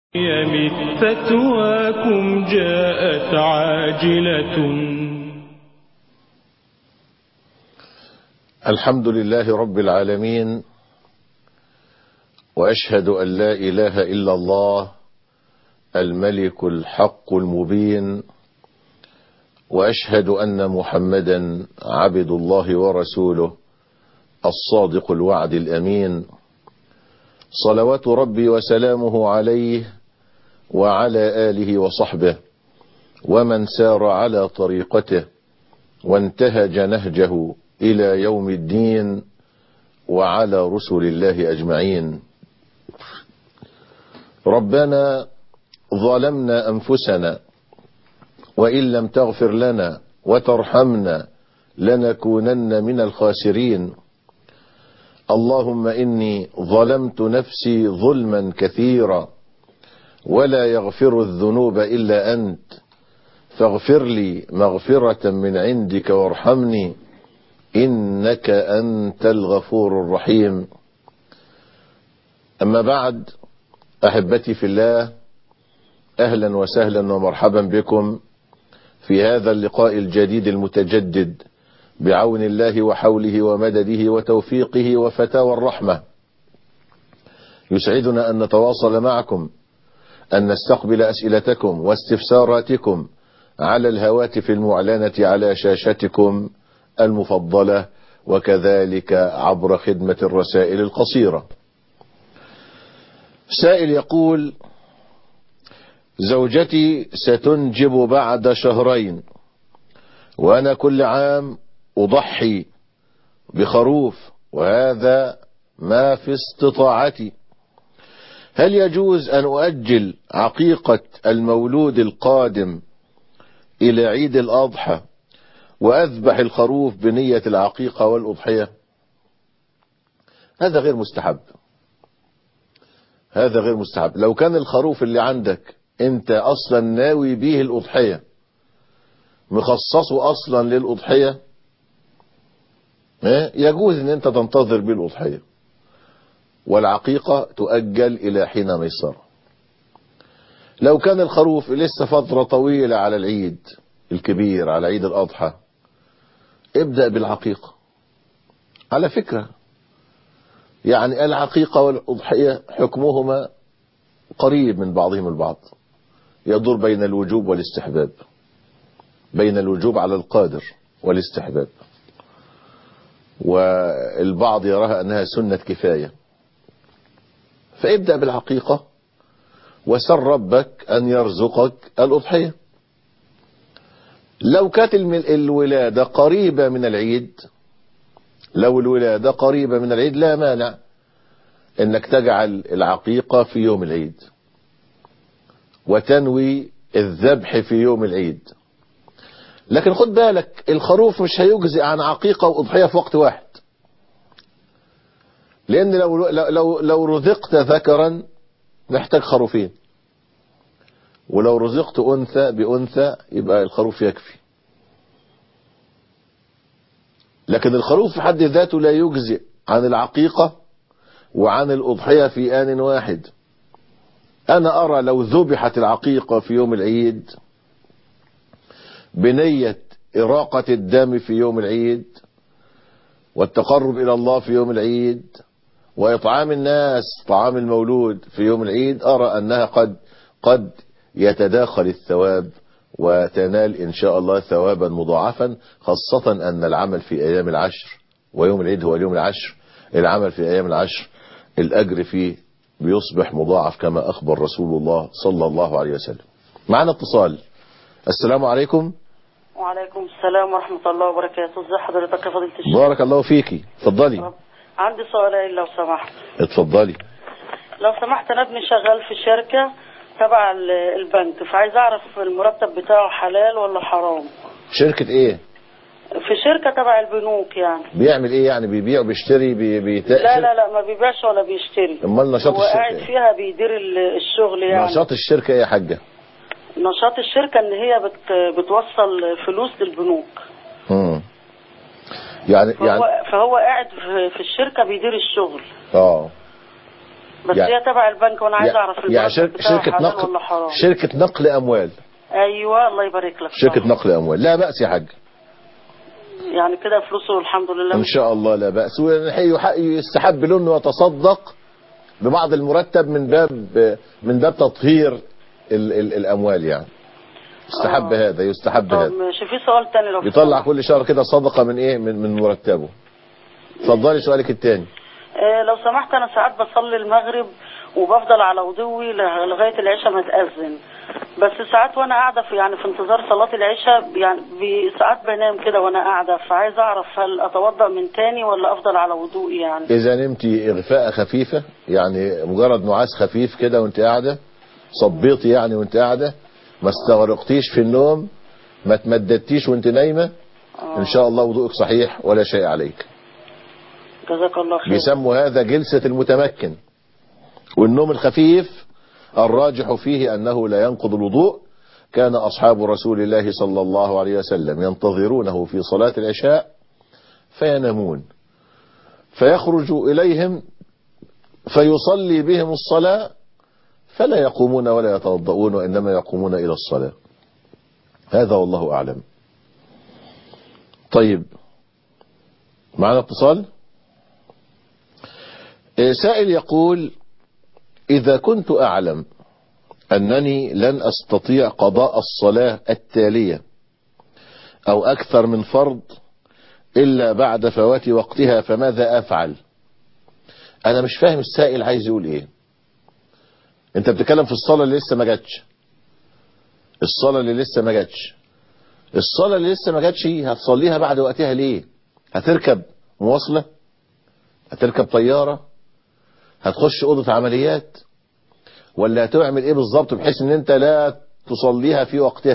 يم فتواكم جاءت عاجلة الحمد لله رب العالمين واشهد ان لا اله الا الله الملك الحق المبين واشهد ان محمدا عبد الله ورسوله الصادق الوعد الامين صلوات ربي وسلامه عليه وعلى اله وصحبه ومن سار على طريقته وانتهج نهجه الى يوم الدين وعلى رسل الله اجمعين ربنا ظلمنا انفسنا وان لم تغفر لنا وترحمنا لنكونن من الخاسرين اللهم اني ظلمت نفسي ظلما كثيرا ولا يغفر الذنوب الا انت فاغفر لي مغفره من عندك وارحمني انك انت الغفور الرحيم اما بعد احبتي في الله اهلا وسهلا ومرحبا بكم في هذا اللقاء الجديد المتجدد بعون الله وحوله ومدده وتوفيقه وفتاوى الرحمه يسعدنا ان نتواصل معكم ان نستقبل اسئلتكم واستفساراتكم على الهواتف المعلنه على شاشتكم المفضله وكذلك عبر خدمه الرسائل القصيره سائل يقول زوجتي ستنجب بعد شهرين وانا كل عام اضحي بخروف وهذا ما في استطاعتي هل يجوز ان اؤجل عقيقه المولود القادم الى عيد الاضحى واذبح الخروف بنيه العقيقه والاضحيه هذا غير مستحب هذا غير مستحب لو كان الخروف اللي عندك انت اصلا ناوي به الاضحيه مخصصه اصلا للاضحيه يجوز ان انت تنتظر به الاضحيه والعقيقه تؤجل الى حين ميسر لو كان الخروف لسه فتره طويله على العيد الكبير على عيد الاضحى ابدا بالعقيقه على فكره يعني العقيقه والاضحيه حكمهما قريب من بعضهم البعض يدور بين الوجوب والاستحباب بين الوجوب على القادر والاستحباب والبعض يراها انها سنة كفاية فابدأ بالعقيقة وسر ربك ان يرزقك الاضحية لو كانت الولادة قريبة من العيد لو الولادة قريبة من العيد لا مانع انك تجعل العقيقة في يوم العيد وتنوي الذبح في يوم العيد لكن خد بالك الخروف مش هيجزئ عن عقيقة وأضحية في وقت واحد لأن لو, لو, لو رزقت ذكرا محتاج خروفين ولو رزقت أنثى بأنثى يبقى الخروف يكفي لكن الخروف في حد ذاته لا يجزئ عن العقيقة وعن الأضحية في آن واحد أنا أرى لو ذبحت العقيقة في يوم العيد بنية إراقة الدم في يوم العيد والتقرب إلى الله في يوم العيد وإطعام الناس طعام المولود في يوم العيد أرى أنها قد قد يتداخل الثواب وتنال إن شاء الله ثوابا مضاعفا خاصة أن العمل في أيام العشر ويوم العيد هو اليوم العشر العمل في أيام العشر الأجر فيه بيصبح مضاعف كما أخبر رسول الله صلى الله عليه وسلم معنا اتصال السلام عليكم وعليكم السلام ورحمة الله وبركاته ازي حضرتك يا فضيلة الشيخ بارك الله فيكي اتفضلي رب. عندي سؤالين لو سمحت اتفضلي لو سمحت انا ابني شغال في شركة تبع ال- البنك فعايز اعرف المرتب بتاعه حلال ولا حرام شركة ايه في شركة تبع البنوك يعني بيعمل ايه يعني بيبيع وبيشتري بي... بيتأثر لا لا لا ما بيبيعش ولا بيشتري امال نشاط هو قاعد الشركة فيها بيدير ال- الشغل ايه؟ يعني نشاط الشركة ايه يا حاجة نشاط الشركة ان هي بت بتوصل فلوس للبنوك مم. يعني فهو, يعني فهو قاعد في- في الشركة بيدير الشغل اه بس يعني- هي تبع البنك وانا عايز اعرف يعني المرتب شر- بتاعه شركة حلال نقل ولا حرام شركة نقل أموال ايوه الله يبارك لك شركة صح. نقل أموال لا بأس يا حاج يعني كده فلوسه الحمد لله إن شاء الله لا بأس ويح- يستحب له أنه يتصدق ببعض المرتب من باب من باب تطهير ال ال الأموال يعني يستحب آه. هذا يستحب طب هذا ماشي في سؤال تاني لو يطلع سمحت. كل شهر كده صدقة من إيه من من مرتبه اتفضلي سؤالك الثاني آه، لو سمحت انا ساعات بصلي المغرب وبفضل على وضوي ل- لغايه العشاء ما تاذن بس ساعات وانا قاعده في يعني في انتظار صلاه العشاء يعني ب- ساعات بنام كده وانا قاعده فعايز اعرف هل اتوضا من تاني ولا افضل على وضوئي يعني إذا نمتي إغفاء خفيفة يعني مجرد نعاس خفيف كده وانت قاعدة صبيتي يعني وانت قاعدة ما استغرقتيش في النوم ما تمددتيش وانت نايمة إن شاء الله وضوءك صحيح ولا شيء عليك جزاك الله خير بيسموا هذا جلسة المتمكن والنوم الخفيف الراجح فيه أنه لا ينقض الوضوء كان أصحاب رسول الله صلى الله عليه وسلم ينتظرونه في صلاة العشاء فينامون فيخرج إليهم فيصلي بهم الصلاة فلا يقومون ولا يتوضؤون وإنما يقومون إلى الصلاة هذا والله أعلم طيب معنا اتصال إيه، سائل يقول إذا كنت أعلم أنني لن أستطيع قضاء الصلاة التالية أو أكثر من فرض إلا بعد فوات وقتها فماذا أفعل أنا مش فاهم السائل عايز يقول إيه أنت بتتكلم في الصلاة اللي لسه ما جاتش الصلاة اللي لسه ما جاتش الصلاة اللي لسه ما جاتش هتصليها بعد وقتها ليه هتركب مواصلة هتركب طيارة هتخش أوضة عمليات ولا هتعمل ايه بالظبط بحيث ان انت لا تصليها في وقتها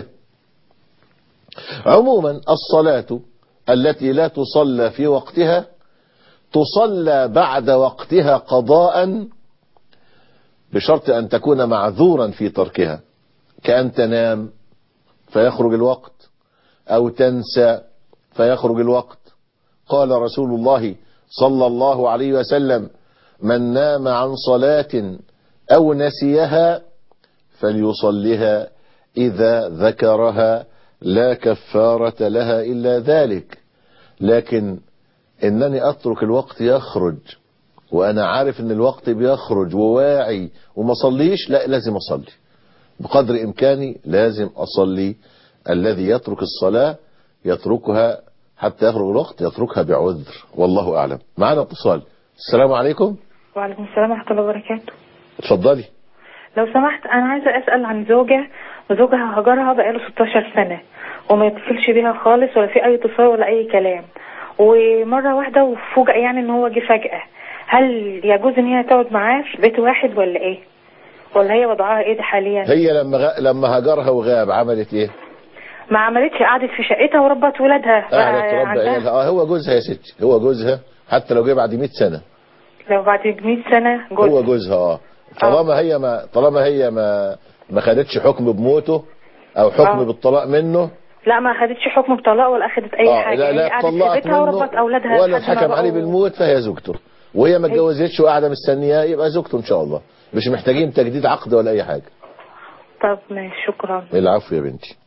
عموما الصلاة التي لا تصلى في وقتها تصلى بعد وقتها قضاء بشرط ان تكون معذورا في تركها كأن تنام فيخرج الوقت او تنسى فيخرج الوقت قال رسول الله صلى الله عليه وسلم من نام عن صلاة أو نسيها فليصلها إذا ذكرها لا كفارة لها إلا ذلك لكن إنني أترك الوقت يخرج وأنا عارف إن الوقت بيخرج وواعي وما صليش لا لازم أصلي بقدر إمكاني لازم أصلي الذي يترك الصلاة يتركها حتى يخرج الوقت يتركها بعذر والله أعلم معنا اتصال السلام عليكم وعليكم السلام ورحمة الله وبركاته اتفضلي لو سمحت أنا عايزة أسأل عن زوجة وزوجها هجرها بقاله 16 سنة وما يتصلش بيها خالص ولا في أي اتصال ولا أي كلام ومرة واحدة وفوجئ يعني إن هو جه فجأة هل يجوز إن هي تقعد معاه في بيت واحد ولا إيه؟ ولا هي وضعها إيه ده حاليا؟ هي لما غ... لما هاجرها وغاب عملت ايه؟ ما عملتش قعدت في شقتها وربت ولادها بقى قعدت تربى عندها- عيالها اه هو جوزها يا ستي هو جوزها حتى لو جه بعد 100 سنة لو بعد 100 سنة جوز هو جوزها اه طالما هي ما طالما هي ما ما خدتش حكم بموته او حكم آه. بالطلاق منه لا ما خدتش حكم بطلاق ولا أخدت أي اه حاجة لا هي لا قعدت في طلقت بيتها وربت منه أولادها ولا لحد ما اتحكم عليه بقوا- بالموت فهي زوجته وهي ما اتجوزتش وقاعده مستنياه يبقى زوجته ان شاء الله مش محتاجين تجديد عقد ولا اي حاجه طب ماشي شكرا العفو يا بنتي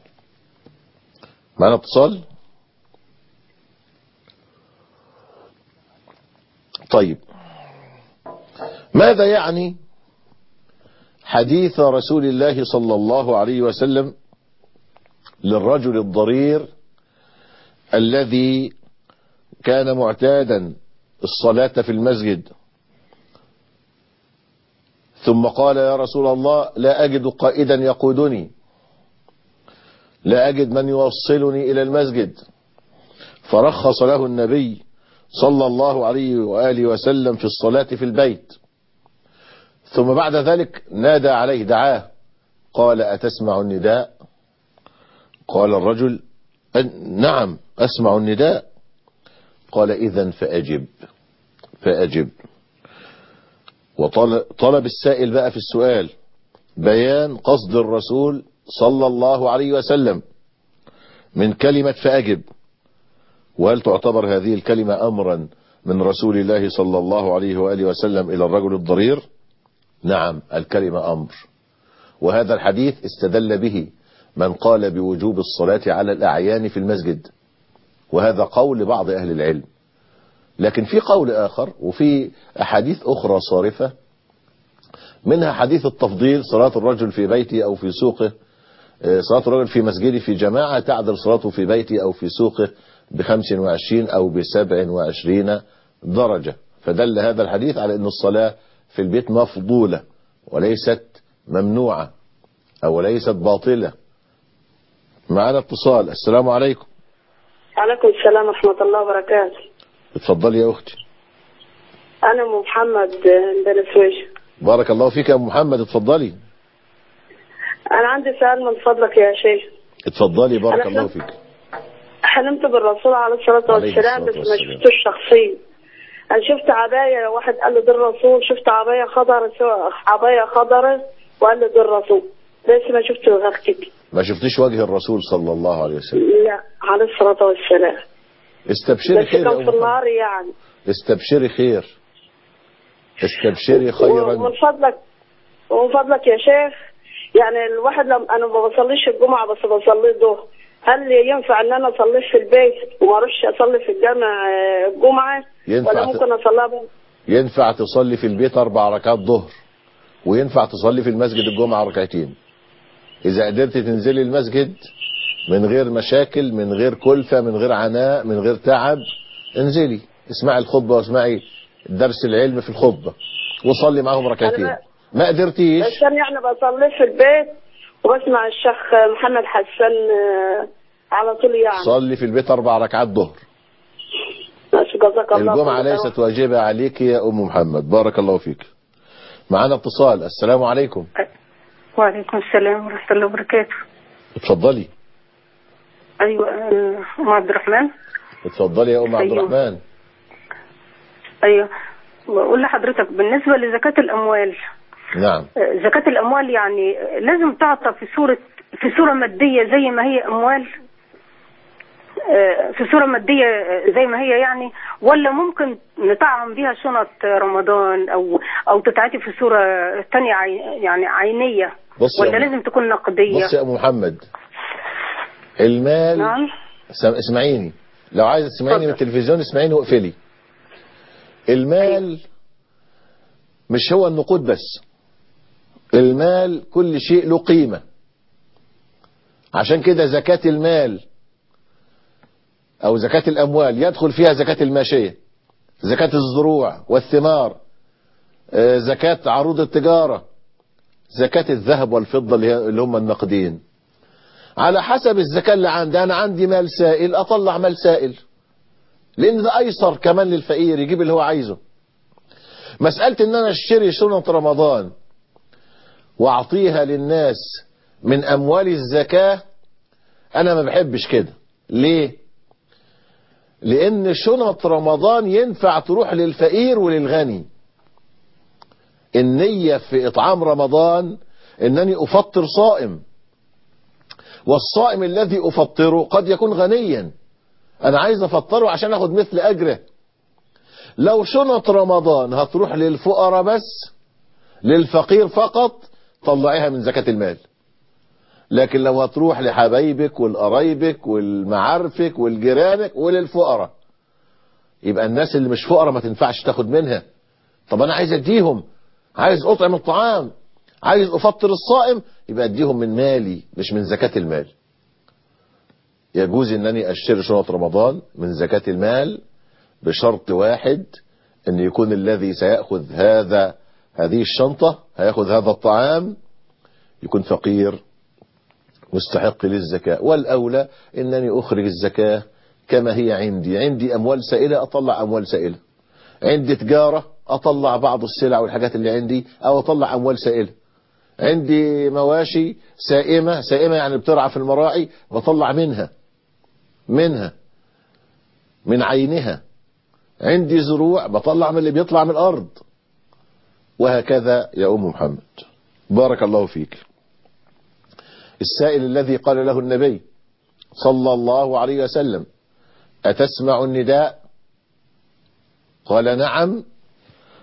معنا اتصال طيب ماذا يعني حديث رسول الله صلى الله عليه وسلم للرجل الضرير الذي كان معتادا الصلاة في المسجد ثم قال يا رسول الله لا أجد قائدا يقودني لا أجد من يوصلني إلى المسجد فرخص له النبي صلى الله عليه وآله وسلم في الصلاة في البيت ثم بعد ذلك نادى عليه دعاه قال أتسمع النداء قال الرجل "أن- نعم أسمع النداء قال إذا فأجب فأجب وطلب السائل بقى في السؤال بيان قصد الرسول صلى الله عليه وسلم من كلمة فأجب وهل تعتبر هذه الكلمة أمرا من رسول الله صلى الله عليه وآله وسلم إلى الرجل الضرير نعم الكلمة أمر وهذا الحديث استدل به من قال بوجوب الصلاة على الأعيان في المسجد وهذا قول بعض أهل العلم لكن في قول آخر وفي أحاديث أخرى صارفة منها حديث التفضيل صلاة الرجل في بيته أو في سوقه آه، صلاة الرجل في مسجده في جماعة تعدل صلاته في بيته أو في سوقه بخمس وعشرين أو بسبع وعشرين درجة فدل هذا الحديث على أن الصلاة في البيت مفضولة وليست ممنوعة أو ليست باطلة معنا اتصال السلام عليكم عليكم السلام ورحمة الله وبركاته اتفضلي يا أختي أنا أم محمد من بني سويش بارك الله فيك يا أم محمد اتفضلي أنا عندي سؤال من فضلك يا شيخ اتفضلي بارك أنا الله فهمت. فيك حلمت بالرسول عليه الصلاة عليه والسلام الصلاة بس ما والسلام. شفتوش شخصيا أنا شفت عباية واحد قال له دي الرسول شفت عباية خضر عباية خضر وقال له دي الرسول بس ما شفت غير كده ما شفتيش وجه الرسول صلى الله عليه وسلم لا عليه الصلاة والسلام استبشري بس خير يا كان أم في محمد النار يعني استبشري خير استبشري خيرا ومن فضلك ومن فضلك يا شيخ يعني الواحد لم انا ما بصليش الجمعه بس بصلي الظهر هل ينفع ان انا اصلي في البيت وما اروحش اصلي في الجامع آه، الجمعه ينفع ولا ت- ممكن اصليها بقى؟ ينفع تصلي في البيت أربع ركعات ظهر وينفع تصلي في المسجد الجمعة ركعتين إذا قدرت تنزلي المسجد من غير مشاكل من غير كلفة من غير عناء من غير تعب انزلي اسمعي الخطبة واسمعي درس العلم في الخطبة وصلي معاهم ركعتين أنا ما قدرتيش بس انا يعني بصلي في البيت وبسمع الشيخ محمد حسان آه، على طول يعني صلي في البيت أربع ركعات ظهر ماشي جزاك الله الجمعة خير. ليست واجبة عليك يا أم محمد بارك الله فيك معنا اتصال السلام عليكم وعليكم السلام ورحمة الله وبركاته اتفضلي أيوة آه، أم عبد الرحمن اتفضلي يا أم عبد أيوه. الرحمن أيوة بقول لحضرتك بالنسبة لزكاة الأموال نعم آه، زكاة الأموال يعني آه، لازم تعطى في صورة في صورة مادية زي ما هي أموال آه، في صورة مادية آه، زي ما هي يعني ولا ممكن نطعم بيها شنط رمضان أو أو تتعطي في صورة تانية عي- يعني عينية بص يا ولا أم- لازم تكون نقدية بص يا أم محمد المال نعم سم- اسمعيني لو عايز تسمعيني من اتفضل. التلفزيون اسمعيني واقفلي المال مش هو النقود بس المال كل شيء له قيمة عشان كده زكاة المال او زكاة الاموال يدخل فيها زكاة الماشية زكاة الزروع والثمار آه، زكاة عروض التجارة زكاة الذهب والفضة اللي هي- اللي هم النقدين على حسب الزكاة اللي عندي أنا عندي مال سائل أطلع مال سائل لأن ده أيسر كمان للفقير يجيب اللي هو عايزه مسألة إن أنا أشتري شنط رمضان وأعطيها للناس من أموال الزكاة أنا ما بحبش كده ليه؟ لأن شنط رمضان ينفع تروح للفقير وللغني النية في إطعام رمضان إنني أفطر صائم والصائم الذي أفطره قد يكون غنيا أنا عايز أفطره عشان أخد مثل أجره لو شنط رمضان هتروح للفقراء بس للفقير فقط طلعيها من زكاة المال لكن لو هتروح لحبايبك والقرايبك والمعارفك والجيرانك وللفقراء يبقى الناس اللي مش فقراء ما تنفعش تاخد منها طب انا عايز اديهم عايز اطعم الطعام عايز افطر الصائم يبقى اديهم من مالي مش من زكاة المال يجوز انني اشتري شنط رمضان من زكاة المال بشرط واحد ان يكون الذي سيأخذ هذا هذه الشنطة هياخذ هذا الطعام يكون فقير مستحق للزكاة والأولى أنني أخرج الزكاة كما هي عندي عندي أموال سائلة أطلع أموال سائلة عندي تجارة أطلع بعض السلع والحاجات اللي عندي أو أطلع أموال سائلة عندي مواشي سائمة سائمة يعني بترعى في المراعي بطلع منها منها من عينها عندي زروع بطلع من اللي بيطلع من الأرض وهكذا يا أم محمد بارك الله فيك السائل الذي قال له النبي صلى الله عليه وسلم أتسمع النداء قال نعم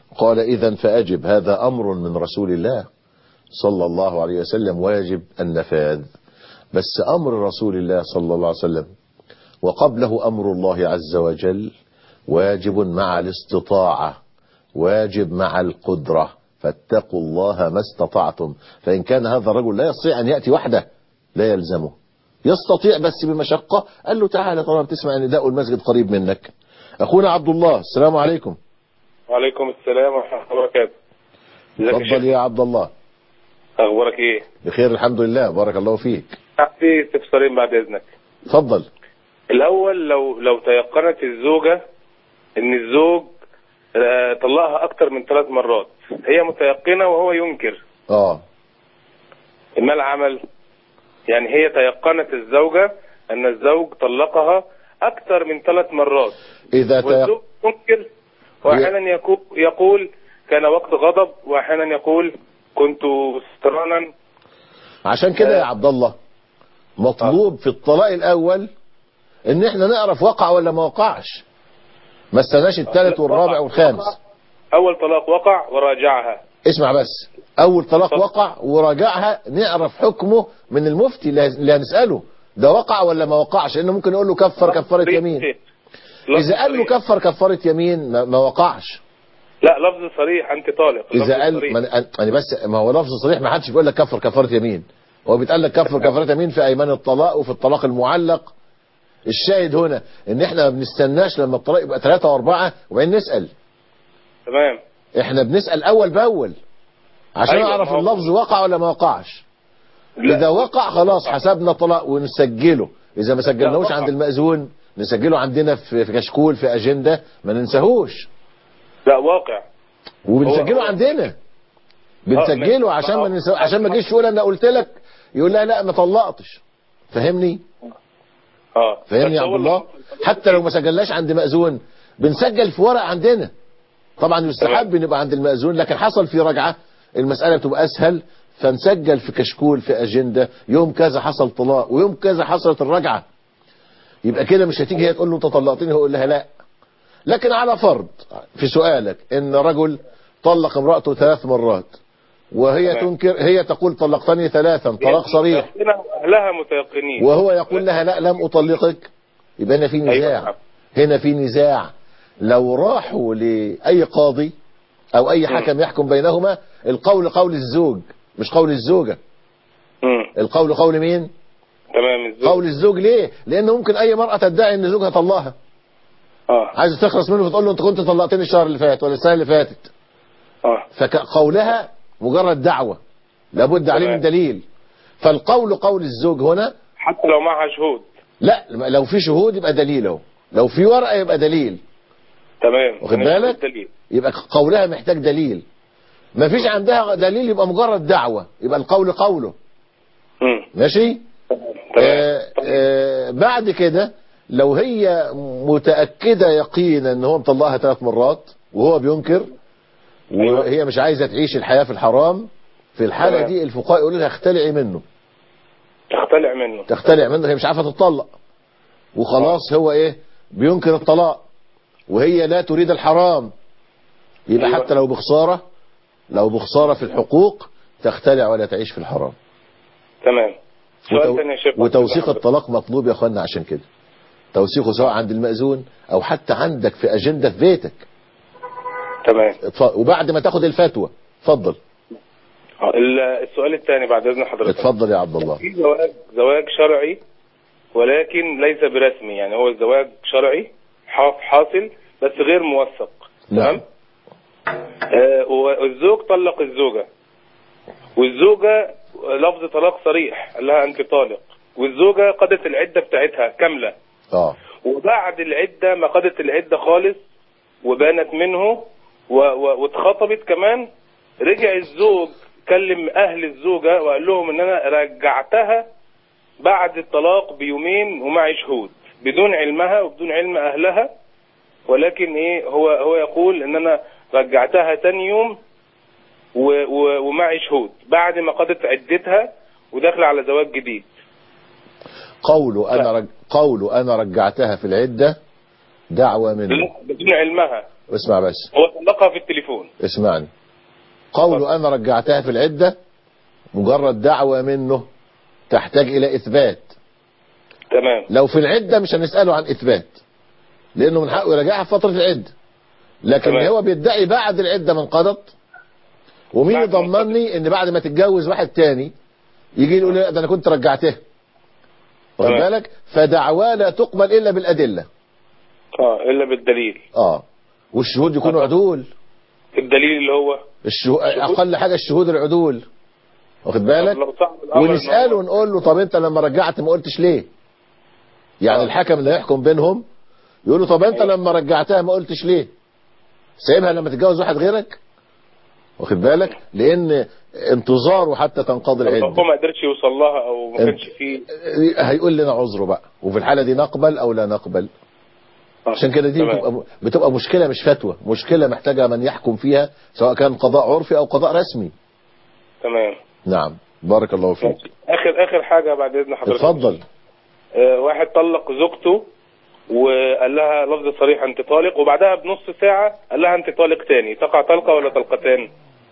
قال إذا فأجب هذا أمر من رسول الله صلى الله عليه وسلم واجب النفاذ بس أمر رسول الله صلى الله عليه وسلم وقبله أمر الله عز وجل واجب مع الاستطاعة واجب مع القدرة فاتقوا الله ما استطعتم فإن كان هذا الرجل لا يستطيع أن يأتي وحده لا يلزمه يستطيع بس بمشقة قال له تعالى طالما بتسمع نداء المسجد قريب منك أخونا عبد الله السلام عليكم وعليكم السلام ورحمة الله وبركاته ازيك يا تفضل شيخ يا عبد الله اخبارك ايه بخير الحمد لله بارك الله فيك في استفسارين بعد اذنك تفضل الاول لو لو تيقنت الزوجة ان الزوج آه، طلقها اكتر من ثلاث مرات هي متيقنة وهو ينكر اه ما العمل يعني هي تيقنت الزوجة ان الزوج طلقها اكتر من ثلاث مرات إذا تيق... والزوج ينكر واحيانا يكو- يقول كان وقت غضب واحيانا يقول كنت سترانا عشان كده يا عبد الله مطلوب في الطلاق الأول إن إحنا نعرف وقع ولا ما وقعش ما استناش الثالث والرابع والخامس اول طلاق وقع وراجعها اسمع بس أول طلاق اتفضل. وقع وراجعها نعرف حكمه من المفتي اللي اللي هنسأله ده وقع ولا ما وقعش لأنه ممكن يقول له كفر كفارة يمين إذا قال له كفر كفارة يمين ما, ما وقعش لا لفظ صريح انت طالق لفظ إذا قال صريح. ما أنا- أنا بس ما هو لفظ صريح ما حدش بيقول لك كفر كفارة يمين هو بيتقال لك كفر كفارة يمين في أيمان الطلاق وفي الطلاق المعلق الشاهد هنا ان احنا ما بنستناش لما الطلاق يبقى ثلاثة واربعة وبعدين نسأل تمام احنا بنسأل اول باول عشان أيوة، اعرف ما هو- اللفظ وقع ولا ما وقعش لا. اذا وقع خلاص حسبنا طلاق ونسجله اذا ما سجلناهوش وقع. عند المأذون نسجله عندنا في في كشكول في اجندة ما ننساهوش لا واقع وبنسجله هو- عندنا ما- بنسجله عشان ما ما- ننساه عشان ما تجيش تقول انا قلت لك يقول لا لا ما طلقتش فهمني اه فاهمني يا بس عبد هو الله اللي- حتى لو ما سجلناش عند مأذون بنسجل في ورق عندنا طبعا يستحب نبقى عند المأذون لكن حصل في رجعة المسألة بتبقى أسهل فنسجل في كشكول في أجندة يوم كذا حصل طلاق ويوم كذا حصلت الرجعة يبقى كده مش هتيجي هي تقول له انت طلقتني هو يقول لها لا لكن على فرض في سؤالك ان رجل طلق امرأته ثلاث مرات وهي تمام. تنكر هي تقول طلقتني ثلاثا طلاق صريح متيقنة واهلها متيقنين وهو يقول لها لا لم أطلقك يبقى هنا في أيوة نزاع نعم. هنا في نزاع لو راحوا لأي قاضي أو أي حكم يحكم بينهما القول قول الزوج مش قول الزوجة مم. القول قول مين تمام الزوج قول الزوج ليه لأن ممكن أي مرأة تدعي أن زوجها طلقها اه عايزة تخلص منه فتقول له أنت كنت طلقتني الشهر اللي فات ولا السنة اللي فاتت اه فقولها مجرد دعوة لابد عليه تمام. من دليل فالقول قول الزوج هنا حتى لو معها شهود لا لو في شهود يبقى دليل اهو لو في ورقة يبقى دليل تمام واخد أنا بالك؟ شفت الدليل. يبقى قولها محتاج دليل ما فيش عندها دليل يبقى مجرد دعوة يبقى القول قوله مم. ماشي تمام آه آه بعد كده لو هي متأكدة يقينا ان هو مطلقها ثلاث مرات وهو بينكر أيوة. وهي مش عايزة تعيش الحياة في الحرام في الحالة تمام. دي الفقهاء يقولوا لها اختلعي منه تختلع منه تختلع منه هي مش عارفة تطلق وخلاص هو ايه بينكر الطلاق وهي لا تريد الحرام يبقى أيوة. حتى لو بخسارة لو بخسارة في الحقوق تختلع ولا تعيش في الحرام تمام سؤال وتو... تاني يا شيخ وتوثيق الطلاق مطلوب يا اخوانا عشان كده توثيقه سواء عند المأذون او حتى عندك في اجندة في بيتك تمام اتف- وبعد ما تاخد الفتوى اتفضل آه، ال- السؤال الثاني بعد اذن حضرتك اتفضل يا عبد الله في زواج زواج شرعي ولكن ليس برسمي يعني هو الزواج شرعي حا- حاصل بس غير موثق نعم. تمام آه، والزوج طلق الزوجة والزوجة لفظ طلاق صريح قال لها انت طالق والزوجة قضت العدة بتاعتها كاملة اه وبعد العدة ما قضت العدة خالص وبانت منه و- و- واتخطبت كمان رجع الزوج كلم اهل الزوجة وقال لهم ان انا رجعتها بعد الطلاق بيومين ومعي شهود بدون علمها وبدون علم اهلها ولكن ايه هو هو يقول ان انا رجعتها تاني يوم و- و- ومعي شهود بعد ما قضت عدتها وداخله على زواج جديد قوله انا رج... قوله انا رجعتها في العدة دعوة منه لا، بدون علمها اسمع بس هو طلقها في التليفون اسمعني قوله أنا رجعتها في العدة مجرد دعوة منه تحتاج إلى إثبات تمام لو في العدة مش هنسأله عن إثبات لأنه من حقه يراجعها في فترة العدة لكن تمام. هو بيدعي بعد العدة من قضت ومين بعد ما يضمني ان بعد ما تتجوز واحد تاني يجي يقول لي لا ده انا كنت رجعتها واخد تمام. بالك فدعواه لا تقبل الا بالادله اه الا بالدليل اه والشهود يكونوا عدول الدليل اللي هو الشهو... اقل حاجه الشهود العدول واخد بالك طب لو صعب الامر ونساله إن هو- ونقول له طب انت لما رجعت ما قلتش ليه يعني آه. الحكم اللي هيحكم بينهم يقول له طب انت لما رجعتها ما قلتش ليه سايبها لما تتجوز واحد غيرك واخد بالك لان انتظاره حتى تنقضي طب العده هو ما قدرش يوصل لها او ما انت- كانش فيه هيقول لنا عذره بقى وفي الحاله دي نقبل او لا نقبل آه. عشان كده دي تمام. بتبقى, بتبقى مشكله مش فتوى مشكله محتاجه من يحكم فيها سواء كان قضاء عرفي او قضاء رسمي تمام نعم بارك الله فيك ماشي. اخر اخر حاجه بعد اذن حضرتك اتفضل آه، واحد طلق زوجته وقال لها لفظ صريح انت طالق وبعدها بنص ساعه قال لها انت طالق تاني تقع طلقه ولا طلقتان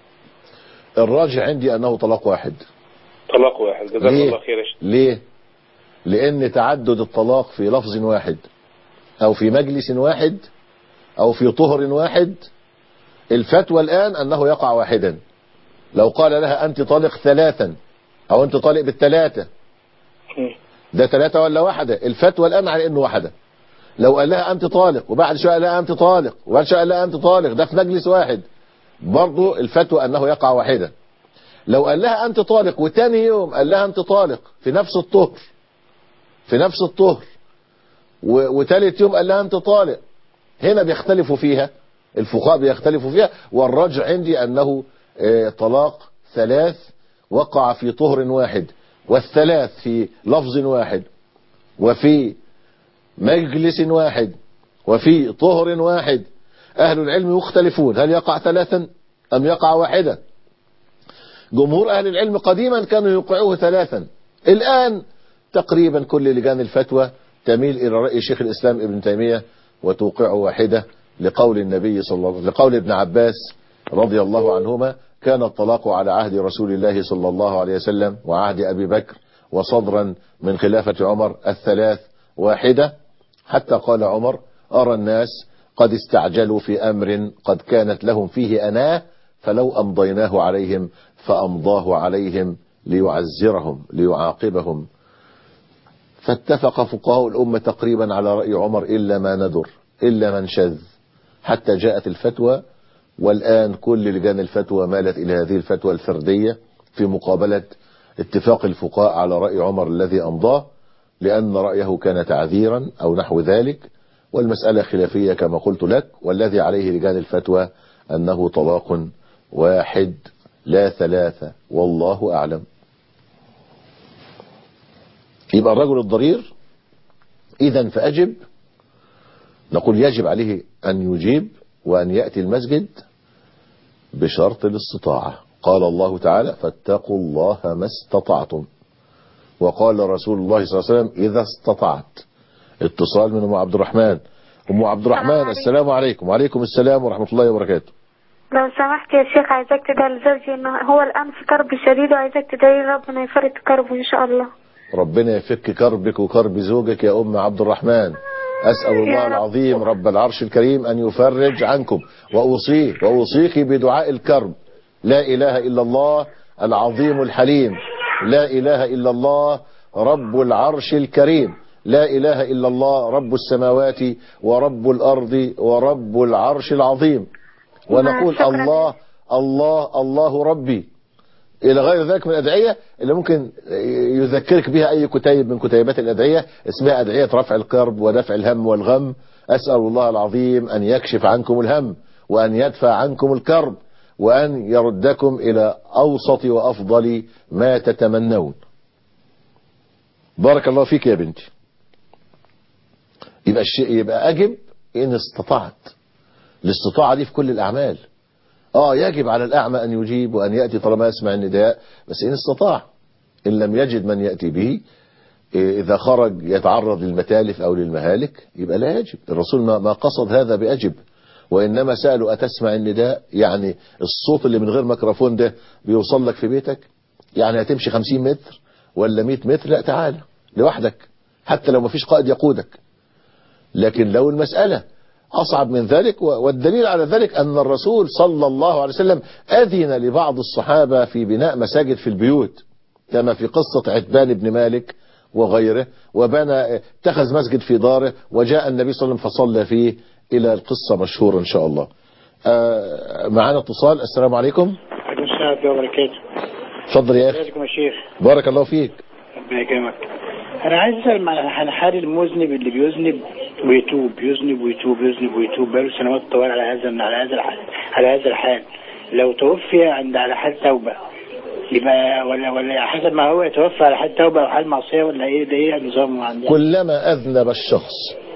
الراجع عندي انه طلاق واحد طلاق واحد جزاك ليه؟ الله خير يا شيخ ليه لان تعدد الطلاق في لفظ واحد او في مجلس واحد او في طهر واحد الفتوى الان انه يقع واحدا لو قال لها انت طالق ثلاثا او انت طالق بالثلاثه مم. ده ثلاثة ولا واحدة الفتوى الآن على إنه واحدة لو قال لها أنت طالق وبعد شوية قال لها أنت طالق وبعد شوية قال لها أنت طالق ده في مجلس واحد برضو الفتوى أنه يقع واحدة لو قال لها أنت طالق وتاني يوم قال لها أنت طالق في نفس الطهر في نفس الطهر و- وتالت يوم قال لها أنت طالق هنا بيختلفوا فيها الفقهاء بيختلفوا فيها والرجع عندي أنه آه، طلاق ثلاث وقع في طهر واحد والثلاث في لفظ واحد وفي مجلس واحد وفي طهر واحد أهل العلم يختلفون هل يقع ثلاثا أم يقع واحدا جمهور أهل العلم قديما كانوا يوقعوه ثلاثا الآن تقريبا كل لجان الفتوى تميل إلى رأي شيخ الإسلام ابن تيمية وتوقعه واحدة لقول النبي صلى الله عليه وسلم لقول ابن عباس رضي الله عنهما كان الطلاق على عهد رسول الله صلى الله عليه وسلم وعهد أبي بكر وصدرا من خلافة عمر الثلاث واحدة حتى قال عمر أرى الناس قد استعجلوا في أمر قد كانت لهم فيه أناه فلو أمضيناه عليهم فأمضاه عليهم ليعزرهم ليعاقبهم فاتفق فقهاء الأمة تقريبا على رأي عمر إلا ما ندر إلا من شذ حتى جاءت الفتوى والآن كل لجان الفتوى مالت إلى هذه الفتوى الفردية في مقابلة اتفاق الفقهاء على رأي عمر الذي أمضاه لأن رأيه كان تعذيرا أو نحو ذلك والمسألة خلافية كما قلت لك والذي عليه لجان الفتوى أنه طلاق واحد لا ثلاثة والله أعلم يبقى الرجل الضرير إذا فأجب نقول يجب عليه أن يجيب وأن يأتي المسجد بشرط الاستطاعة قال الله تعالى فاتقوا الله ما استطعتم وقال رسول الله صلى الله عليه وسلم إذا استطعت اتصال من أم عبد الرحمن أم عبد الرحمن عليكم. السلام عليكم وعليكم السلام ورحمة الله وبركاته لو سمحت يا شيخ عايزاك تدعي لزوجي انه هو الان في كرب شديد وعايزاك تدعي لي ربنا يفرج كربه ان شاء الله ربنا يفك كربك وكرب زوجك يا أم عبد الرحمن أسأل الله يا رب. العظيم رب العرش الكريم أن يفرج عنكم وأوصيه وأوصيك بدعاء الكرب لا إله إلا الله العظيم الحليم لا إله إلا الله رب العرش الكريم لا إله إلا الله رب السماوات ورب الأرض ورب العرش العظيم ونقول شكراً. الله الله الله ربي إلى غير ذلك من الأدعية اللي ممكن يذكرك بها أي كتيب من كتيبات الأدعية اسمها أدعية رفع الكرب ودفع الهم والغم أسأل الله العظيم أن يكشف عنكم الهم وأن يدفع عنكم الكرب وأن يردكم إلى أوسط وأفضل ما تتمنون بارك الله فيك يا بنتي يبقى الشيء يبقى أجب إن استطعت الاستطاعة دي في كل الأعمال اه يجب على الأعمى أن يجيب وأن يأتي طالما يسمع النداء بس إن استطاع إن لم يجد من يأتي به إيه، إذا خرج يتعرض للمتالف أو للمهالك يبقى لا يجب الرسول ما ما قصد هذا بأجب وإنما سألوا أتسمع النداء يعني الصوت اللي من غير ميكروفون ده بيوصل لك في بيتك يعني هتمشي 50 متر ولا 100 متر لا تعال لوحدك حتى لو مفيش قائد يقودك لكن لو المسألة أصعب من ذلك و- والدليل على ذلك أن الرسول صلى الله عليه وسلم أذن لبعض الصحابة في بناء مساجد في البيوت كما في قصة عتبان بن مالك وغيره وبنى اتخذ مسجد في داره وجاء النبي صلى الله عليه وسلم فصلى فيه إلى القصة مشهورة إن شاء الله آه، معنا اتصال السلام عليكم عليكم السلام ورحمة الله وبركاته اتفضل يا أخي ازيكم يا شيخ بارك الله فيك ربنا يكرمك أنا عايز أسأل عن حال المذنب اللي بيذنب ويتوب يذنب ويتوب يذنب ويتوب بقاله سنوات طوال على هذا على هذا الحال على هذا الحال لو توفي عند على حال توبة يبقى ولا ولا حسب ما هو يتوفى على حال توبة أو حال معصية ولا إيه ده إيه نظامه عندنا كلما أذنب الشخص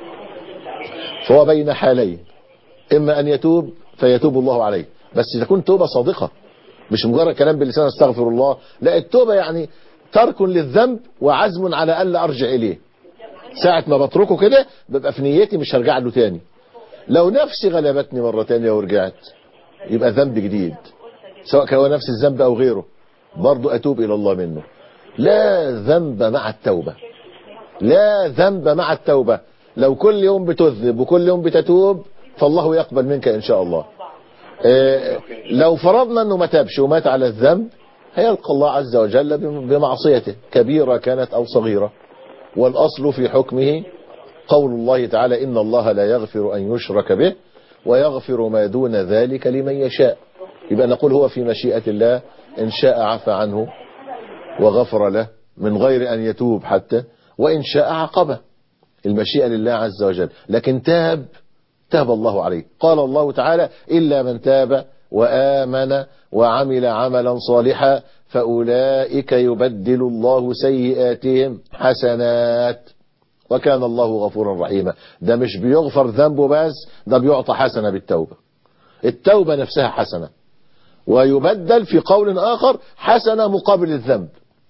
فهو بين حالين إما أن يتوب فيتوب الله عليه بس تكون توبة صادقة مش مجرد كلام باللسان استغفر الله لا التوبة يعني ترك للذنب وعزم على ألا أرجع إليه ساعة ما بتركه كده ببقى في نيتي مش هرجع له تاني لو نفسي غلبتني مرة تانية ورجعت يبقى ذنب جديد سواء كان هو نفس الذنب أو غيره برضو أتوب إلى الله منه لا ذنب مع التوبة لا ذنب مع التوبة لو كل يوم بتذنب وكل يوم بتتوب فالله يقبل منك إن شاء الله إيه لو فرضنا أنه ما تابش ومات على الذنب هيلقى الله عز وجل بمعصيته كبيرة كانت أو صغيرة والأصل في حكمه قول الله تعالى إن الله لا يغفر أن يشرك به ويغفر ما دون ذلك لمن يشاء يبقى نقول هو في مشيئة الله إن شاء عفى عنه وغفر له من غير أن يتوب حتى وإن شاء عقبه المشيئة لله عز وجل لكن تاب تاب الله عليه قال الله تعالى إلا من تاب وآمن وعمل عملا صالحا فأولئك يبدل الله سيئاتهم حسنات وكان الله غفورا رحيما ده مش بيغفر ذنبه بس ده بيعطى حسنة بالتوبة التوبة نفسها حسنة ويبدل في قول آخر حسنة مقابل الذنب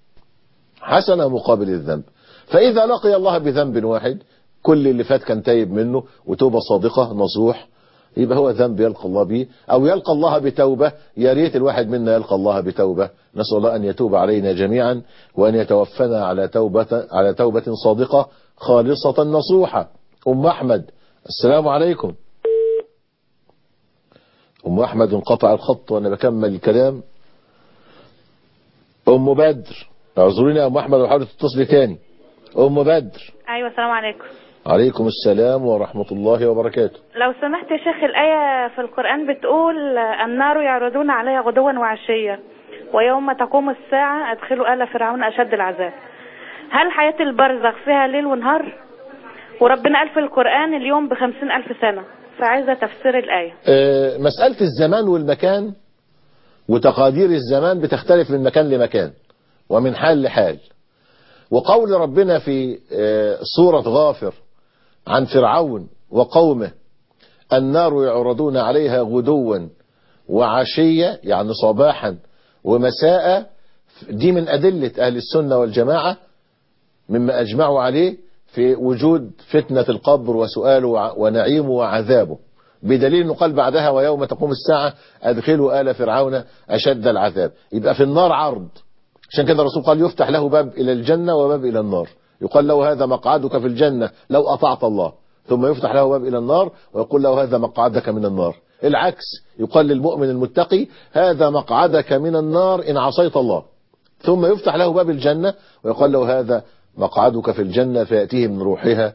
حسنة مقابل الذنب فإذا لقي الله بذنب واحد كل اللي فات كان تايب منه وتوبة صادقة نصوح يبقى هو ذنب يلقى الله به أو يلقى الله بتوبة يا ريت الواحد منا يلقى الله بتوبة نسأل الله أن يتوب علينا جميعا وأن يتوفنا على توبة على توبة صادقة خالصة نصوحة أم أحمد السلام عليكم أم أحمد انقطع الخط وأنا بكمل الكلام أم بدر اعذروني يا أم أحمد وحاولت تتصلي تاني أم بدر ايوه السلام عليكم عليكم السلام ورحمة الله وبركاته لو سمحت يا شيخ الآية في القرآن بتقول النار يعرضون عليها غدوا وعشيا ويوم تقوم الساعة أدخلوا آل فرعون أشد العذاب هل حياة البرزخ فيها ليل ونهار وربنا قال في القرآن اليوم بخمسين ألف سنة فعايزة تفسير الآية آه، مسألة الزمان والمكان وتقادير الزمان بتختلف من مكان لمكان ومن حال لحال وقول ربنا في آه، سورة غافر عن فرعون وقومه النار يعرضون عليها غدوا وعشية يعني صباحا ومساء دي من أدلة أهل السنة والجماعة مما أجمعوا عليه في وجود فتنة القبر وسؤاله وع- ونعيمه وعذابه بدليل انه قال بعدها ويوم تقوم الساعة أدخلوا آل فرعون أشد العذاب يبقى في النار عرض عشان كده الرسول قال يفتح له باب إلى الجنة وباب إلى النار يقال له هذا مقعدك في الجنة لو أطعت الله ثم يفتح له باب إلى النار ويقول له هذا مقعدك من النار العكس يقال للمؤمن المتقي هذا مقعدك من النار إن عصيت الله ثم يفتح له باب الجنة ويقال له هذا مقعدك في الجنة فيأتيه من روحها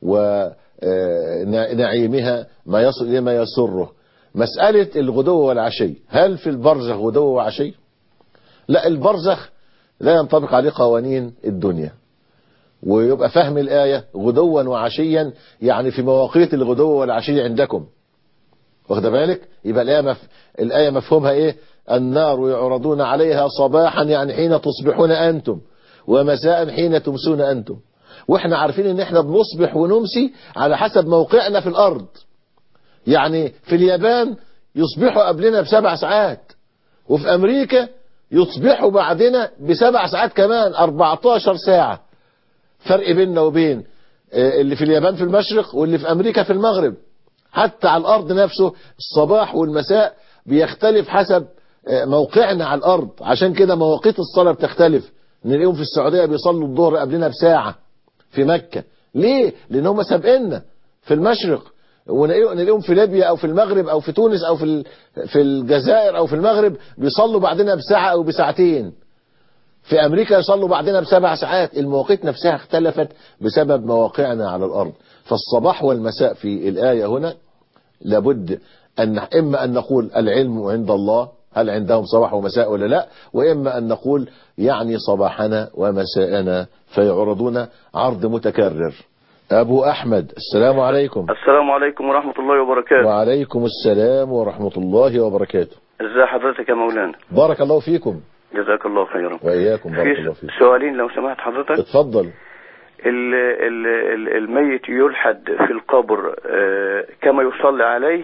ونعيمها ما يصل إلى ما يسره مسألة الغدو والعشي هل في البرزخ غدو وعشي لا البرزخ لا ينطبق عليه قوانين الدنيا ويبقى فهم الآية غدوا وعشيا يعني في مواقيت الغدو والعشي عندكم واخد بالك يبقى الآية, مف... الآية مفهومها إيه النار يعرضون عليها صباحا يعني حين تصبحون أنتم ومساء حين تمسون أنتم واحنا عارفين ان احنا بنصبح ونمسي على حسب موقعنا في الارض يعني في اليابان يصبحوا قبلنا بسبع ساعات وفي امريكا يصبحوا بعدنا بسبع ساعات كمان 14 ساعة فرق بيننا وبين اللي في اليابان في المشرق واللي في امريكا في المغرب حتى على الأرض نفسه الصباح والمساء بيختلف حسب آه، موقعنا على الأرض عشان كده مواقيت الصلاة بتختلف نلاقيهم في السعودية بيصلوا الظهر قبلنا بساعة في مكة ليه؟ لأن هم سابقنا في المشرق ونلاقيهم في ليبيا أو في المغرب أو في تونس أو في ال- في الجزائر أو في المغرب بيصلوا بعدنا بساعة أو بساعتين في أمريكا يصلوا بعدنا بسبع ساعات المواقيت نفسها اختلفت بسبب مواقعنا على الأرض فالصباح والمساء في الآية هنا لابد أن إما أن نقول العلم عند الله هل عندهم صباح ومساء ولا لا وإما أن نقول يعني صباحنا ومساءنا فيعرضون عرض متكرر أبو أحمد السلام عليكم السلام عليكم ورحمة الله وبركاته وعليكم السلام ورحمة الله وبركاته ازي حضرتك يا مولانا بارك الله فيكم جزاك الله خيرا وإياكم بارك في الله فيكم سؤالين لو سمحت حضرتك اتفضل ال ال ال الميت يلحد في القبر آه، كما يصلي عليه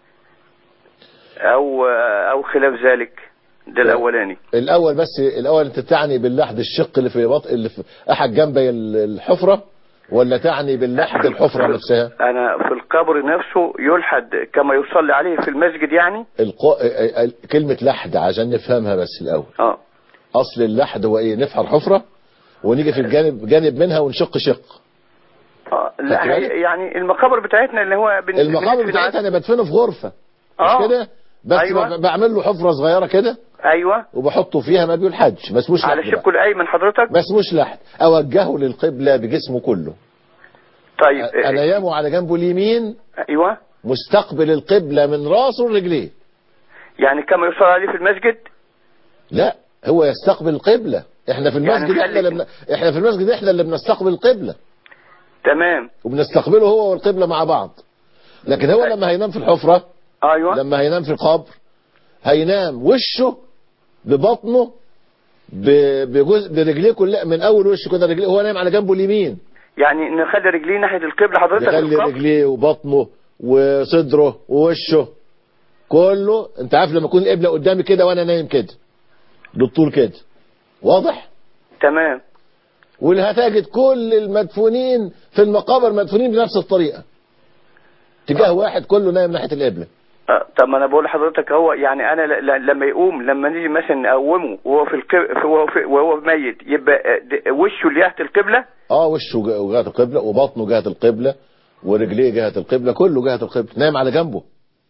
او آه، او خلاف ذلك ده الاولاني الأول بس الأول أنت تعني باللحد الشق اللي في بطء اللي في أحد جنبي الحفرة ولا تعني باللحد الحفرة نفسها انا في القبر نفسه يلحد كما يصلي عليه في المسجد يعني القو... كلمة لحد عشان نفهمها بس الأول اه أصل اللحد هو إيه نفحر حفرة ونيجي في الجانب جانب منها ونشق شق آه، لا خدت بالك؟ هي- يعني المقابر بتاعتنا اللي هو بن- المقابر بندفن بتاعتها أنا بدفنه في غرفة اه مش كده بس أيوة. ب- بعمل له حفرة صغيرة كده ايوه وبحطه فيها ما بيلحدش ما اسموش على لحد بقى. الشق الايمن حضرتك ما اسموش لحد أوجهه للقبلة بجسمه كله طيب أنا يامه على جنبه اليمين ايوه مستقبل القبلة من راسه لرجليه يعني كما يصلي عليه في المسجد لا هو يستقبل القبلة احنا في يعني المسجد احنا اللي بن... احنا في المسجد احنا اللي بنستقبل القبلة تمام وبنستقبله هو والقبلة مع بعض لكن هو لما هينام في الحفرة ايوه لما هينام في القبر هينام وشه ببطنه ب... بجزء برجليه كلها من اول وشه كده رجليه هو نايم على جنبه اليمين يعني نخلي رجليه ناحيه القبله حضرتك في يخلي القبر رجليه وبطنه وصدره ووشه كله انت عارف لما يكون القبلة قدامي كده وانا نايم كده بالطول كده واضح تمام وهتجد كل المدفونين في المقابر مدفونين بنفس الطريقة اتجاه واحد كله نايم ناحية القبلة آه، طب ما انا بقول لحضرتك هو يعني انا ل- ل- لما يقوم لما نيجي مثلا نقومه وهو في القبله وهو في وهو ميت يبقى آه، د- وشه لجهه القبله اه وشه جه- جهة القبلة وبطنه جهة القبلة ورجليه جهة القبلة كله جهة القبلة نايم على جنبه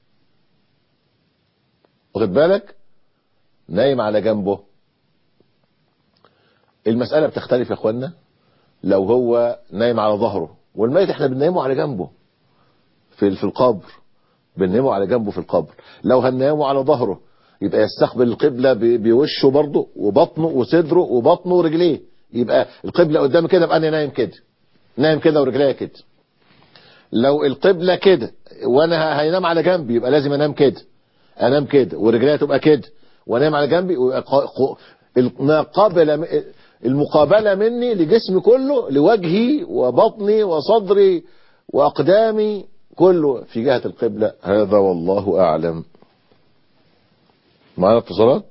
واخد بالك نايم على جنبه المسألة بتختلف يا اخوانا لو هو نايم على ظهره والميت احنا بننيمه على جنبه في في القبر بننيمه على جنبه في القبر لو هننيمه على ظهره يبقى يستقبل القبلة ب- بوشه برضه وبطنه وصدره وبطنه ورجليه يبقى القبلة قدامي كده يبقى انا نايم كده نايم كده ورجليا كده لو القبلة كده وانا هينام على جنبي يبقى لازم انام كده انام كده ورجليا تبقى كده وانام على جنبي ويبقى ق- ق- ما قابل المقابلة مني لجسمي كله لوجهي وبطني وصدري واقدامي كله في جهة القبلة هذا والله اعلم معنا اتصالات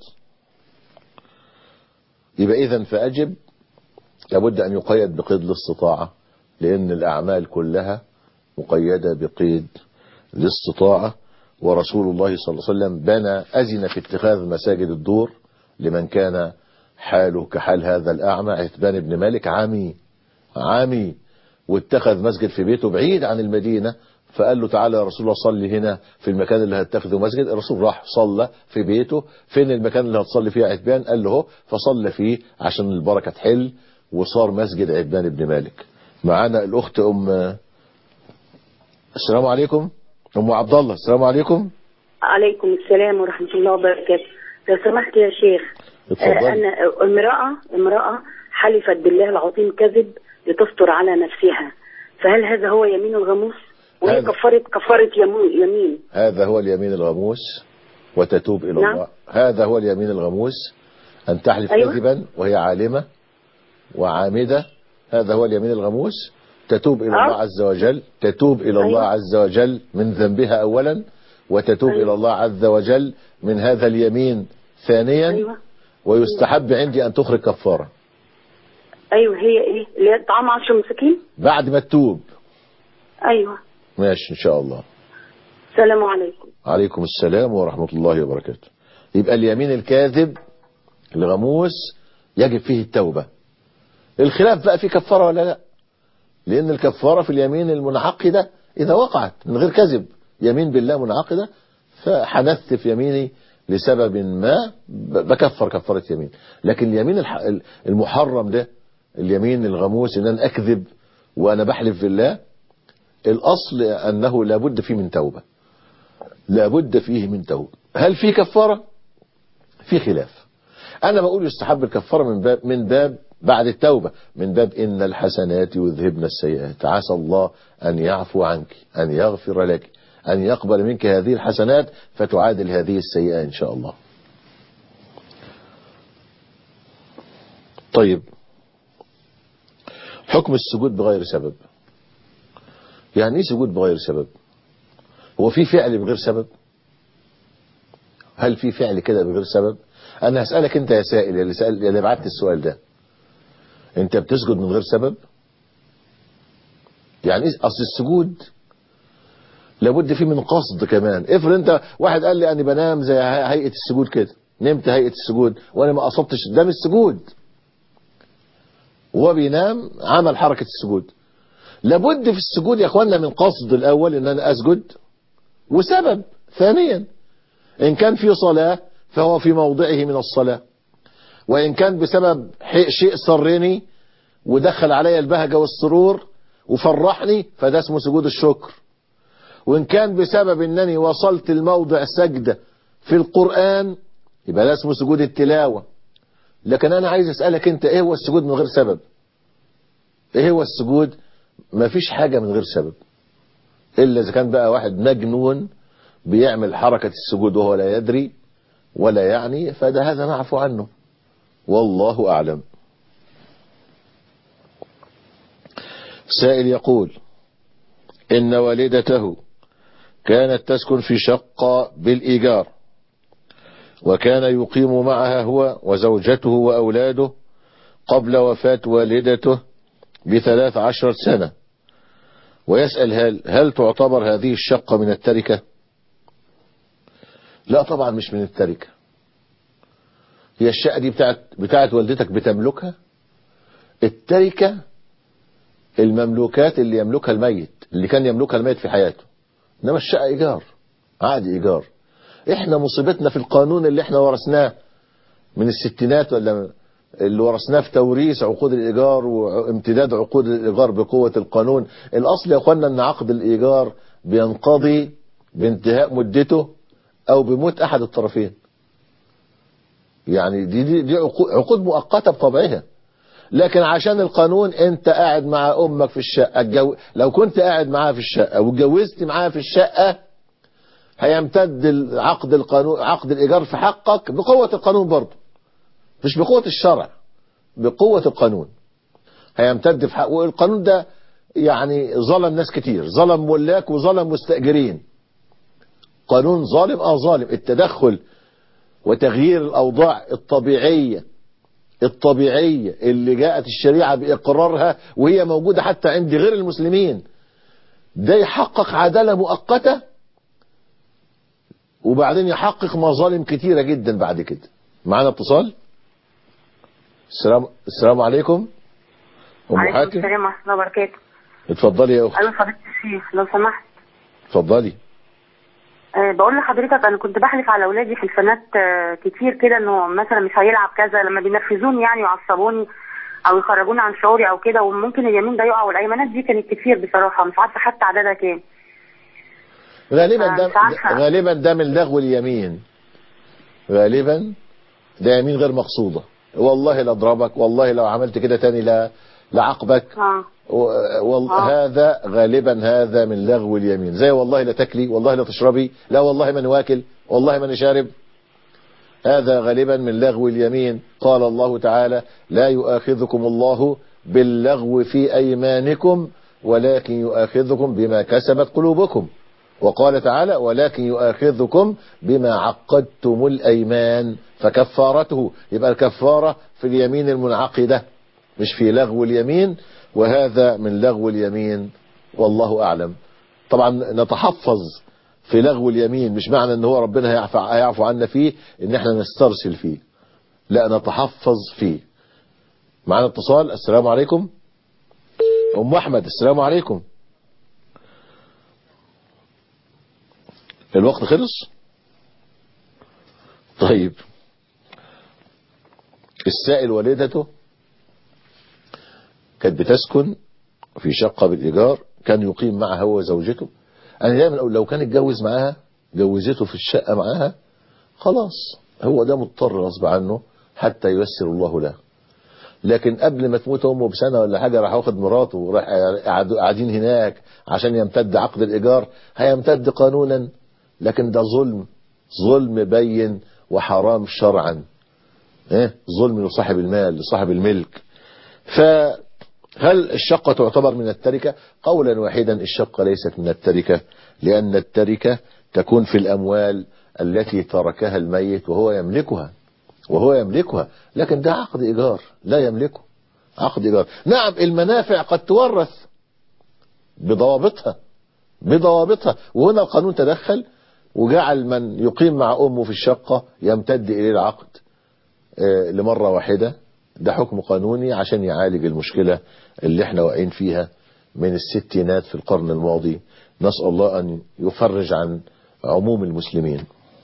يبقى اذا فاجب لابد ان يقيد بقيد الاستطاعة لان الاعمال كلها مقيدة بقيد الاستطاعة ورسول الله صلى الله عليه وسلم بنى أذن في اتخاذ مساجد الدور لمن كان حاله كحال هذا الأعمى عتبان بن مالك عامي عامي واتخذ مسجد في بيته بعيد عن المدينة فقال له تعالى يا رسول الله صلي هنا في المكان اللي هتخذه مسجد الرسول راح صلى في بيته فين المكان اللي هتصلي فيه عتبان قال له هو فصلى فيه عشان البركة تحل وصار مسجد عتبان بن مالك معانا الأخت أم السلام عليكم أم عبد الله السلام عليكم عليكم السلام ورحمة الله وبركاته لو سمحت يا شيخ اتفضلي. آه، أنا امرأة امرأة حلفت بالله العظيم كذب لتستر على نفسها فهل هذا هو يمين الغموس وهي هذا- كفارة كفارة يمو- يمين هذا هو اليمين الغموس وتتوب إلى نعم. الله هذا هو اليمين الغموس أن تحلف أيوة. كذبا وهي عالمة وعامدة هذا هو اليمين الغموس تتوب إلى آه. الله عز وجل تتوب إلى الله أيوة. عز وجل من ذنبها أولا وتتوب أيوة. إلى الله عز وجل من هذا اليمين ثانيا أيوة ويستحب عندي أن تخرج كفارة أيوة هي إيه اللي هي طعام عشر مساكين بعد ما تتوب أيوة ماشي إن شاء الله السلام عليكم عليكم السلام ورحمة الله وبركاته يبقى اليمين الكاذب الغموس يجب فيه التوبة الخلاف بقى في كفارة ولا لا لأن الكفارة في اليمين المنعقدة إذا وقعت من غير كذب يمين بالله منعقدة فحنثت في يميني لسبب ما ب- بكفر كفارة يمين لكن اليمين الح- المحرم ده اليمين الغموس ان انا اكذب وانا بحلف بالله الاصل انه لابد فيه من توبة لابد فيه من توبة هل في كفارة في خلاف انا بقول يستحب الكفارة من باب من باب بعد التوبة من باب ان الحسنات يذهبن السيئات عسى الله ان يعفو عنك ان يغفر لك ان يقبل منك هذه الحسنات فتعادل هذه السيئة ان شاء الله طيب حكم السجود بغير سبب يعني ايه سجود بغير سبب هو في فعل بغير سبب هل في فعل كده بغير سبب انا هسألك انت يا سائل اللي سأل اللي بعت السؤال ده انت بتسجد من غير سبب يعني ايه اصل السجود لابد فيه من قصد كمان افرض انت واحد قال لي انا بنام زي هيئة السجود كده نمت هيئة السجود وانا ما قصدتش ده مش سجود وهو بينام عمل حركة السجود لابد في السجود يا اخوانا من قصد الاول ان انا اسجد وسبب ثانيا ان كان في صلاة فهو في موضعه من الصلاة وان كان بسبب ح- شيء سرني ودخل علي البهجة والسرور وفرحني فده اسمه سجود الشكر وان كان بسبب انني وصلت الموضع سجدة في القرآن يبقى ده اسمه سجود التلاوة لكن انا عايز اسألك انت ايه هو السجود من غير سبب ايه هو السجود ما فيش حاجة من غير سبب الا اذا كان بقى واحد مجنون بيعمل حركة السجود وهو لا يدري ولا يعني فده هذا نعفو عنه والله اعلم سائل يقول ان والدته كانت تسكن في شقة بالايجار وكان يقيم معها هو وزوجته وأولاده قبل وفاة والدته بثلاث عشر سنة ويسأل هل, هل تعتبر هذه الشقة من التركة لا طبعا مش من التركة هي الشقة دي بتاعت, بتاعت والدتك بتملكها التركة المملوكات اللي يملكها الميت اللي كان يملكها الميت في حياته انما الشقة ايجار عادي ايجار احنا مصيبتنا في القانون اللي احنا ورثناه من الستينات ولا اللي ورثناه في توريث عقود الايجار وامتداد عقود الايجار بقوة القانون الاصل يا اخوانا ان عقد الايجار بينقضي بانتهاء مدته او بموت احد الطرفين يعني دي, دي, دي عقود, عقود مؤقتة بطبعها لكن عشان القانون انت قاعد مع امك في الشقة الجو... لو كنت قاعد معاها في الشقة واتجوزت معاها في الشقة هيمتد عقد القانون عقد الايجار في حقك بقوة القانون برضه مش بقوة الشرع بقوة القانون هيمتد في حق والقانون ده يعني ظلم ناس كتير ظلم ملاك وظلم مستأجرين قانون ظالم اه ظالم التدخل وتغيير الاوضاع الطبيعية الطبيعية اللي جاءت الشريعة باقرارها وهي موجودة حتى عند غير المسلمين ده يحقق عدالة مؤقتة وبعدين يحقق مظالم كتيرة جدا بعد كده معانا اتصال السلام السلام عليكم ام عليكم حاتم السلام ورحمة الله وبركاته اتفضلي يا اختي أيوة فضيلة الشيخ لو سمحت اتفضلي أه بقول لحضرتك أنا كنت بحلف على أولادي حلفانات أه كتير كده إنه مثلا مش هيلعب كذا لما بينرفزوني يعني ويعصبوني أو يخرجوني عن شعوري أو كده وممكن اليمين ده يقع والأيمانات دي كانت كتير بصراحة مش عارفة حتى عددها كام غالبا آه، ده مش عارفة. غالبا ده من لغو اليمين غالبا ده يمين غير مقصودة والله لا اضربك والله لو عملت كده تاني لا لعقبك اه والله هذا غالبا هذا من لغو اليمين زي والله لا تاكلي والله لا تشربي لا والله من واكل والله من شارب هذا غالبا من لغو اليمين قال الله تعالى لا يؤاخذكم الله باللغو في أيمانكم ولكن يؤاخذكم بما كسبت قلوبكم وقال تعالى ولكن يؤاخذكم بما عقدتم الأيمان فكفارته يبقى الكفارة في اليمين المنعقدة مش في لغو اليمين وهذا من لغو اليمين والله أعلم طبعا نتحفظ في لغو اليمين مش معنى ان هو ربنا هيعفو, هيعفو عنا فيه ان احنا نسترسل فيه لا نتحفظ فيه معنا اتصال السلام عليكم ام احمد السلام عليكم الوقت خلص طيب السائل والدته كانت بتسكن في شقة بالإيجار كان يقيم معها هو وزوجته أنا دايما أقول لو كان اتجوز معاها جوزته في الشقة معاها خلاص هو ده مضطر غصب عنه حتى ييسر الله له لكن قبل ما تموت امه بسنه ولا حاجه راح واخد مراته وراح قاعدين هناك عشان يمتد عقد الايجار هيمتد قانونا لكن ده ظلم ظلم بين وحرام شرعا ايه ظلم لصاحب المال لصاحب الملك فهل الشقة تعتبر من التركة قولا واحدا الشقة ليست من التركة لأن التركة تكون في الأموال التي تركها الميت وهو يملكها وهو يملكها لكن ده عقد إيجار لا يملكه عقد إيجار نعم المنافع قد تورث بضوابطها بضوابطها وهنا القانون تدخل وجعل من يقيم مع أمه في الشقة يمتد إليه العقد آه، لمرة واحدة ده حكم قانوني عشان يعالج المشكلة اللي احنا واقعين فيها من الستينات في القرن الماضي نسأل الله أن يفرج عن عموم المسلمين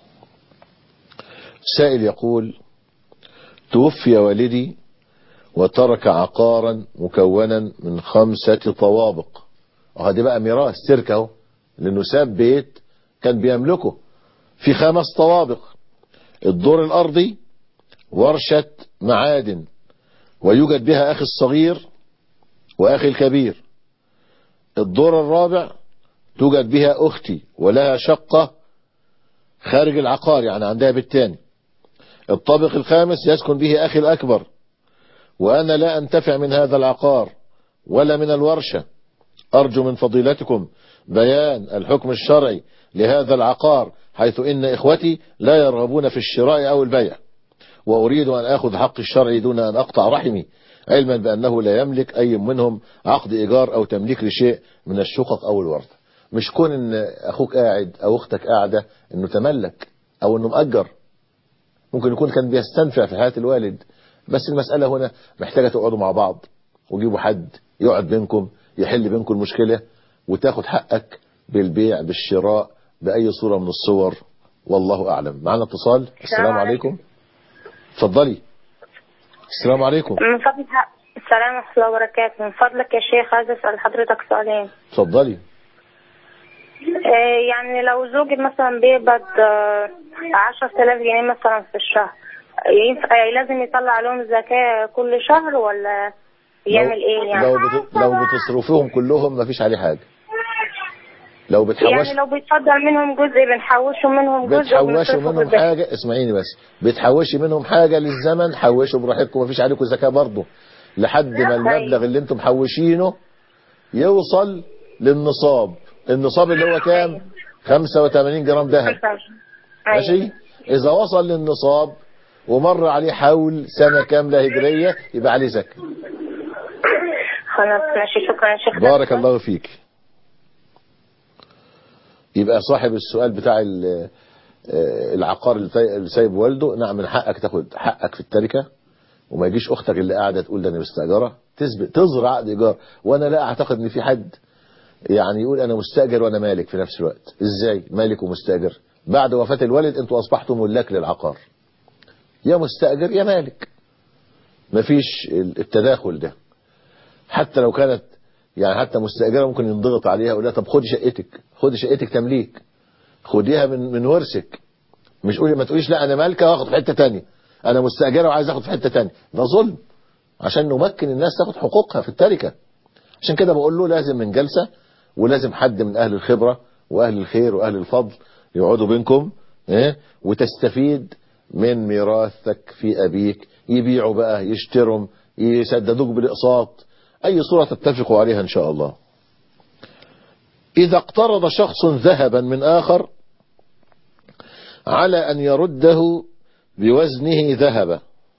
سائل يقول توفي والدي وترك عقارا مكونا من خمسة طوابق وهذه بقى ميراث تركه اهو لانه ساب بيت كان بيملكه في خمس طوابق الدور الارضي ورشة معادن ويوجد بها اخي الصغير واخي الكبير الدور الرابع توجد بها اختي ولها شقة خارج العقار يعني عندها بيت تاني الطابق الخامس يسكن به اخي الاكبر وانا لا انتفع من هذا العقار ولا من الورشة ارجو من فضيلتكم بيان الحكم الشرعي لهذا العقار حيث ان اخوتي لا يرغبون في الشراء او البيع واريد ان اخذ حق الشرعي دون ان اقطع رحمي علما بانه لا يملك اي منهم عقد ايجار او تمليك لشيء من الشقق او الورثة مش كون ان اخوك قاعد او اختك قاعدة انه تملك او انه مأجر ممكن يكون كان بيستنفع في حياة الوالد بس المسألة هنا محتاجة تقعدوا مع بعض وجيبوا حد يقعد بينكم يحل بينكم المشكلة وتاخد حقك بالبيع بالشراء بأي صورة من الصور والله أعلم معنا اتصال السلام عليكم اتفضلي السلام عليكم من فضلك السلام ورحمة الله وبركاته من فضلك يا شيخ عايز أسأل حضرتك سؤالين اتفضلي آه، يعني لو زوجي مثلا بيقبض عشرة آلاف جنيه مثلا في الشهر ينفع آه، لازم يطلع لهم زكاة كل شهر ولا يعمل ايه يعني لو بت... لو بتصرفوهم كلهم مفيش عليه حاجة لو بتحوش يعني لو بيتفضل منهم جزء بنحوشه منهم جزء بتحوشوا وبنصرفه منهم بالباقي. حاجة اسمعيني بس بتحوشي منهم حاجة للزمن حوشوا براحتكم مفيش عليكم زكاة برضه لحد ما المبلغ اللي انتم محوشينه يوصل للنصاب النصاب اللي هو كام 85 جرام ذهب ماشي اذا وصل للنصاب ومر عليه حول سنة كاملة هجرية يبقى عليه زكاة خلاص ماشي شكرا يا شيخ بارك الله فيك يبقى صاحب السؤال بتاع ال- آه، العقار اللي ساي- اللي سايب والده نعم من حقك تاخد حقك في التركة وما يجيش اختك اللي قاعدة تقول ده انا مستأجرة تثبت تزرع عقد ايجار وانا لا اعتقد ان في حد يعني يقول انا مستأجر وانا مالك في نفس الوقت ازاي مالك ومستأجر بعد وفاة الوالد انتوا اصبحتم ملاك للعقار يا مستأجر يا مالك مفيش التداخل ده حتى لو كانت يعني حتى مستأجرة ممكن ينضغط عليها يقول لها طب خدي شقتك خدي شقتك تمليك خديها من من ورثك مش قولي ما تقوليش لا انا مالكه واخد في حته تانية انا مستأجرة وعايز اخد في حته تانية ده ظلم عشان نمكن الناس تاخد حقوقها في التركة عشان كده بقول له لازم من جلسة ولازم حد من اهل الخبرة واهل الخير واهل الفضل يقعدوا بينكم ايه وتستفيد من ميراثك في ابيك يبيعوا بقى يشتروا يسددوك بالاقساط اي صورة تتفقوا عليها ان شاء الله اذا اقترض شخص ذهبا من اخر على ان يرده بوزنه ذهبا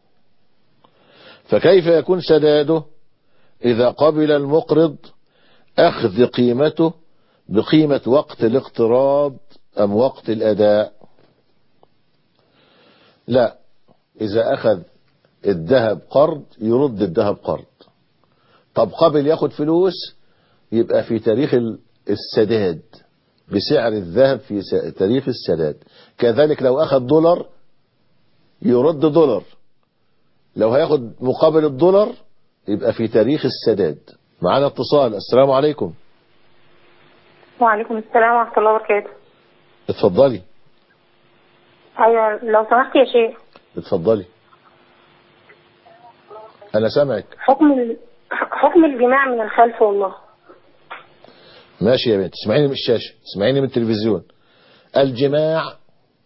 فكيف يكون سداده اذا قبل المقرض اخذ قيمته بقيمة وقت الاقتراض أم وقت الأداء لا إذا أخذ الذهب قرض يرد الذهب قرض طب قبل ياخد فلوس يبقى في تاريخ ال- السداد بسعر الذهب في س- تاريخ السداد كذلك لو أخذ دولار يرد دولار لو هياخد مقابل الدولار يبقى في تاريخ السداد معانا اتصال السلام عليكم وعليكم السلام ورحمة الله وبركاته اتفضلي أيوة لو سمحت يا شيخ اتفضلي انا سامعك حكم ال... حكم الجماع من الخلف والله ماشي يا بنت اسمعيني من الشاشة اسمعيني من التلفزيون الجماع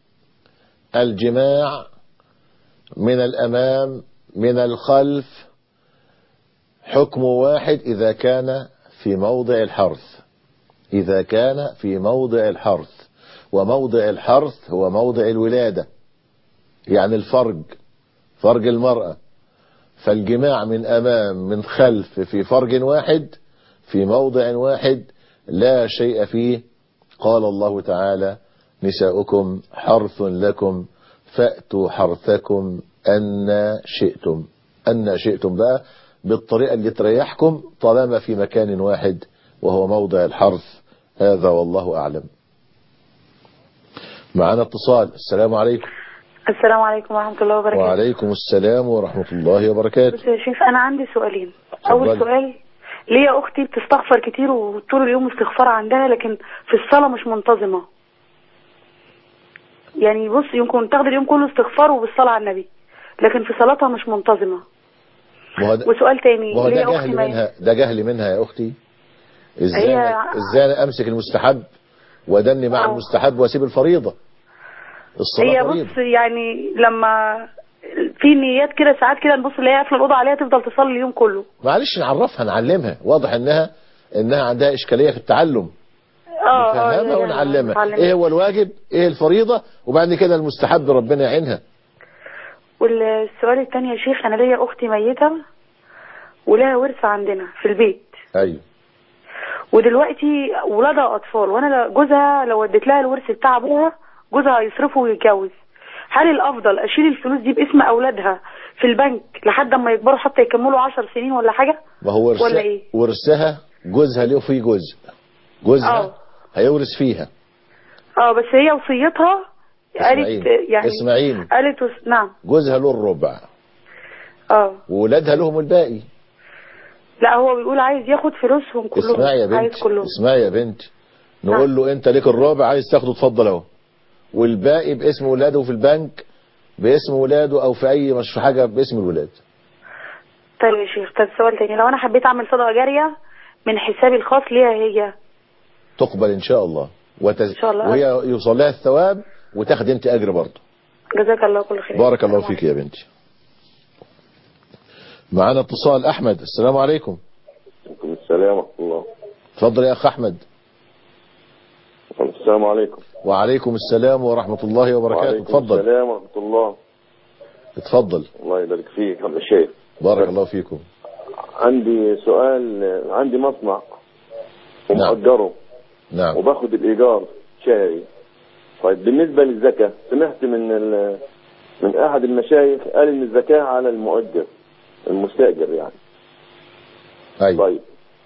الجماع من الأمام من الخلف حكم واحد إذا كان في موضع الحرث إذا كان في موضع الحرث وموضع الحرث هو موضع الولادة يعني الفرج فرج المرأة فالجماع من أمام من خلف في فرج واحد في موضع واحد لا شيء فيه قال الله تعالى نساؤكم حرث لكم فأتوا حرثكم أن شئتم أن شئتم بقى بالطريقة اللي تريحكم طالما في مكان واحد وهو موضع الحرث هذا والله أعلم معنا اتصال السلام عليكم السلام عليكم ورحمة الله وبركاته وعليكم السلام ورحمة الله وبركاته بس يا شيخ أنا عندي سؤالين أول اتفضلي. سؤال ليا أختي بتستغفر كتير وطول اليوم استغفار عندها لكن في الصلاة مش منتظمة يعني بص يمكن تاخد اليوم كله استغفار وبالصلاة على النبي لكن في صلاتها مش منتظمة ما هو ده- وسؤال تاني ما هو ده ليا أختي جهل ما- منها ده جهل منها يا أختي ازاي هي- أنا- ازاي أنا امسك المستحب ودني مع آه. المستحب واسيب الفريضة الصلاة هي فريضة بص يعني لما في نيات كده ساعات كده نبص نلاقيها قافله الاوضه عليها تفضل تصلي اليوم كله معلش نعرفها نعلمها واضح انها انها عندها اشكالية في التعلم اه نفهمها يعني ونعلمها نتعلم. ايه هو الواجب ايه الفريضة وبعد كده المستحب ربنا يعينها والسؤال التاني يا شيخ انا ليا اختي ميته ولها ورث عندنا في البيت ايوه ودلوقتي ولادها اطفال وانا ل- جوزها لو اديت لها الورث بتاع ابوها جوزها هيصرفه ويتجوز هل الافضل اشيل الفلوس دي باسم اولادها في البنك لحد اما يكبروا حتى يكملوا عشر سنين ولا حاجه ما هو ولا ورثها ايه ورثها جوزها له فيه جزء جوزها اه هيورث فيها اه بس هي وصيتها قالت اسمعيني يعني اسمعيني قالت وس... نعم جوزها له الربع اه وولادها لهم الباقي لا هو بيقول عايز ياخد فلوسهم كلهم اسمعي يا عايز بنت كلهم اسمعي يا بنت نقول له انت ليك الرابع عايز تاخده اتفضل اهو والباقي باسم ولاده في البنك باسم ولاده او في اي مش حاجه باسم الولاد طيب يا شيخ طب سؤال تاني لو انا حبيت اعمل صدقه جاريه من حسابي الخاص ليها هي تقبل ان شاء الله وتز... شاء الله. وهي يوصل لها الثواب وتاخد انت اجر برضه جزاك الله كل خير بارك الله فيك يا بنتي معانا اتصال احمد السلام عليكم عليكم السلام ورحمة الله اتفضل يا اخ احمد السلام عليكم وعليكم السلام ورحمه الله وبركاته وعليكم اتفضل السلام ورحمة الله اتفضل الله يبارك فيك يا الشيخ بارك الله فيكم عندي سؤال عندي مصنع ومأجره نعم وباخد الإيجار شهري طيب بالنسبة للزكاة سمعت من ال... من أحد المشايخ قال إن الزكاة على المؤجر المستأجر يعني أيوة. طيب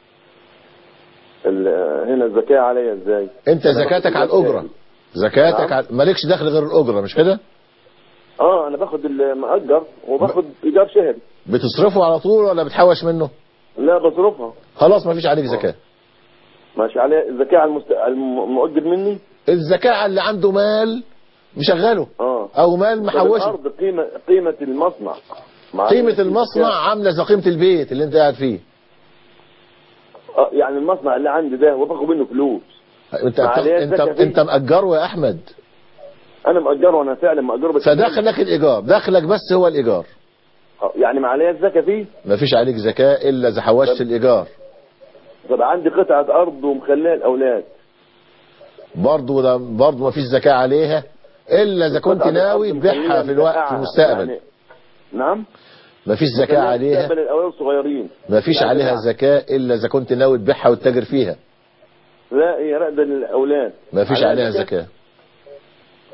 ال... هنا الزكاة عليا إزاي؟ انت أنا زكاتك باخد على الإيجار الاجره زكاتك نعم. على... مالكش دخل غير الاجره مش كده اه انا باخد المأجر وباخد ايجار شهري بتصرفه على طول ولا بتحوش منه لا بصرفها خلاص ما فيش عليك زكاه ماشي عليه الزكاة على المست... على المؤجر مني الزكاه على اللي عنده مال مشغله اه او مال طب محوشه الارض قيمة قيمة المصنع مع قيمه الزكاة. المصنع عامله زي قيمه البيت اللي انت قاعد فيه اه يعني المصنع اللي عندي ده وباخد منه فلوس انت مع عليه انت الزكاة فيه. انت مأجره يا احمد انا مأجره انا فعلا مأجره بس فدخلك الايجار دخلك بس هو الايجار آه، يعني ما عليا الزكاة فيه ما فيش عليك زكاه الا اذا حوشت الايجار طب عندي قطعة ارض ومخليها الاولاد برضه ده برضه ما فيش زكاه عليها الا اذا كنت قطعة ناوي الأرض تبيعها مخليها في الوقت في مسقعة. المستقبل يعني نعم ما فيش زكاه مخليها عليها مستقبل الاولاد الصغيرين ما فيش لا، عليها لا. زكاه الا اذا كنت ناوي تبيعها وتتاجر فيها لا هي راقدة للاولاد ما فيش عليها زكاه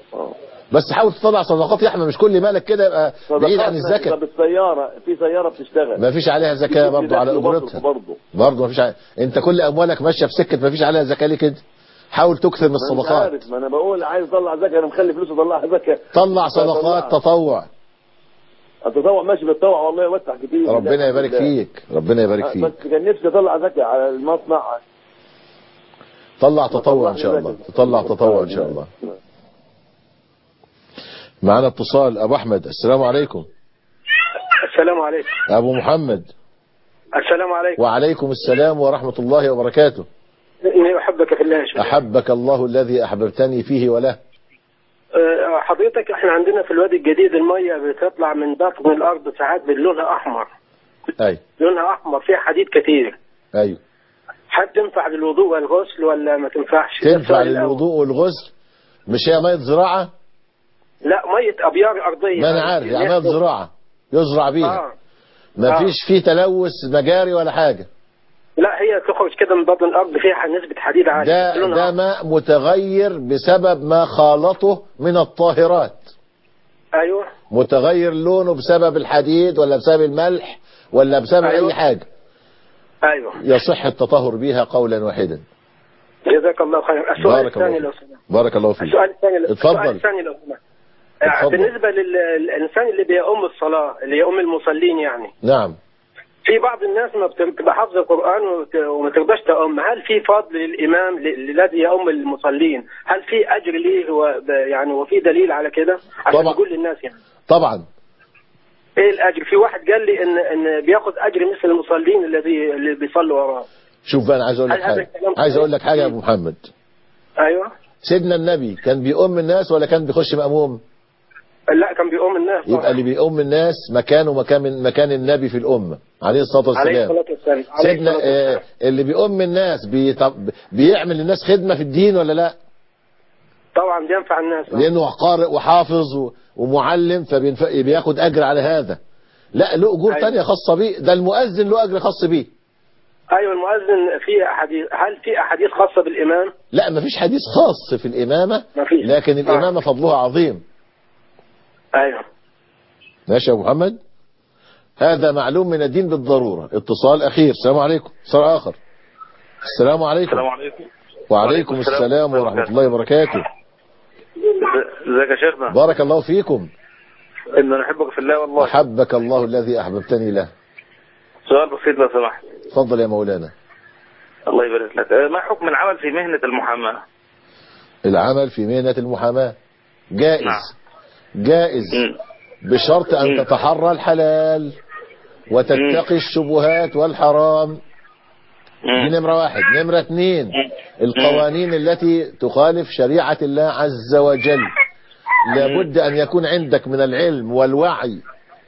اه بس حاول تطلع صدقات يا احمد مش كل مالك كده يبقى بعيد عن الزكاه طب السياره في سياره بتشتغل ما فيش عليها زكاه في برضه على دخل برضه- اجرتها برضه برضه ما فيش عليها انت كل اموالك ماشيه في سكه ما فيش عليها زكاه ليه كده حاول تكثر من ما أنا مش الصدقات عارف ما انا بقول عايز اطلع زكاه انا مخلي فلوس اطلعها زكاه طلع صدقات تطوع التطوع ماشي بالتطوع والله يوسع كتير ربنا يبارك فيك ربنا يبارك آه، فيك بس كان نفسي اطلع زكاه على المصنع طلع تطوع ان شاء الله تطلع تطوع ان شاء الله معنا اتصال ابو احمد السلام عليكم السلام عليكم ابو محمد السلام عليكم وعليكم السلام ورحمة الله وبركاته إني أحبك في الله يا شيخ أحبك الله الذي أحببتني فيه وله أه، حضرتك احنا عندنا في الوادي الجديد المية بتطلع من بطن الأرض ساعات بلونها أحمر أي لونها أحمر فيها حديد كتير أيوه هل تنفع للوضوء والغسل ولا ما تنفعش؟ ده تنفع السؤال الأول. للوضوء والغسل مش هي مية زراعة لا مية أبيار أرضية ما أنا عارف يعني مية زراعة يزرع بيها آه. ما آه. فيش فيه تلوث مجاري ولا حاجة لا هي تخرج كده من بطن الأرض فيها نسبة حديد عالية ده لونها ده ماء متغير بسبب ما خالطه من الطاهرات أيوه متغير لونه بسبب الحديد ولا بسبب الملح ولا بسبب أيوة. أي حاجة أيوه يصح التطهر بها قولا واحدا جزاك الله خير السؤال بارك الله الثاني لو فيك. سمحت بارك الله فيك السؤال الثاني السؤال اتفضل الثاني لو سمحت اتفضل. بالنسبة للإنسان اللي بيقوم الصلاة اللي يقوم المصلين يعني نعم في بعض الناس ما بت- بتبقى حافظة القرآن وت- وما ترضاش تقوم هل في فضل للإمام ل- الذي يقوم المصلين هل في أجر ليه هو ب- يعني وفي دليل على كده عشان طبعا. نقول للناس يعني طبعا ايه الاجر في واحد قال لي ان ان بياخد اجر مثل المصلين الذي اللي بيصلوا وراه شوف بقى انا عايز اقول لك هل هذا حاجه الكلام عايز صحيح؟ اقول لك حاجه يا ابو محمد ايوه سيدنا النبي كان بيؤم الناس ولا كان بيخش مأموم لا كان بيقوم الناس طبعا. يبقى اللي بيؤم الناس مكانه مكان من مكان النبي في الأمة عليه الصلاة عليه والسلام الصلاة والسلام عليه سيدنا الصلاة والسلام. آه، اللي بيؤم الناس بيط- بيعمل للناس خدمة في الدين ولا لا طبعا بينفع الناس لأنه قارئ وحافظ و- ومعلم فبياخد أجر على هذا لا له أجور أيوة. تانية خاصة بيه ده المؤذن له أجر خاص بيه ايوه المؤذن في احاديث هل في احاديث خاصه بالامام لا مفيش حديث خاص في الإمامة مفيش. لكن الإمامة فضلها عظيم ايوه ماشي يا أبو محمد هذا معلوم من الدين بالضرورة اتصال أخير السلام عليكم اتصال آخر السلام عليكم السلام عليكم وعليكم السلام ورحمة الله وبركاته ازيك يا شيخنا بارك الله فيكم ان انا احبك في الله والله أحبك الله الذي أحببتني له سؤال بسيط لو سمحت تفضل يا مولانا الله يبارك لك آه، ما حكم العمل في مهنة المحاماة العمل في مهنة المحاماة جائز نعم. جائز بشرط أن تتحرى الحلال وتتقي الشبهات والحرام دي نمرة واحد نمرة اتنين القوانين التي تخالف شريعة الله عز وجل لابد أن يكون عندك من العلم والوعي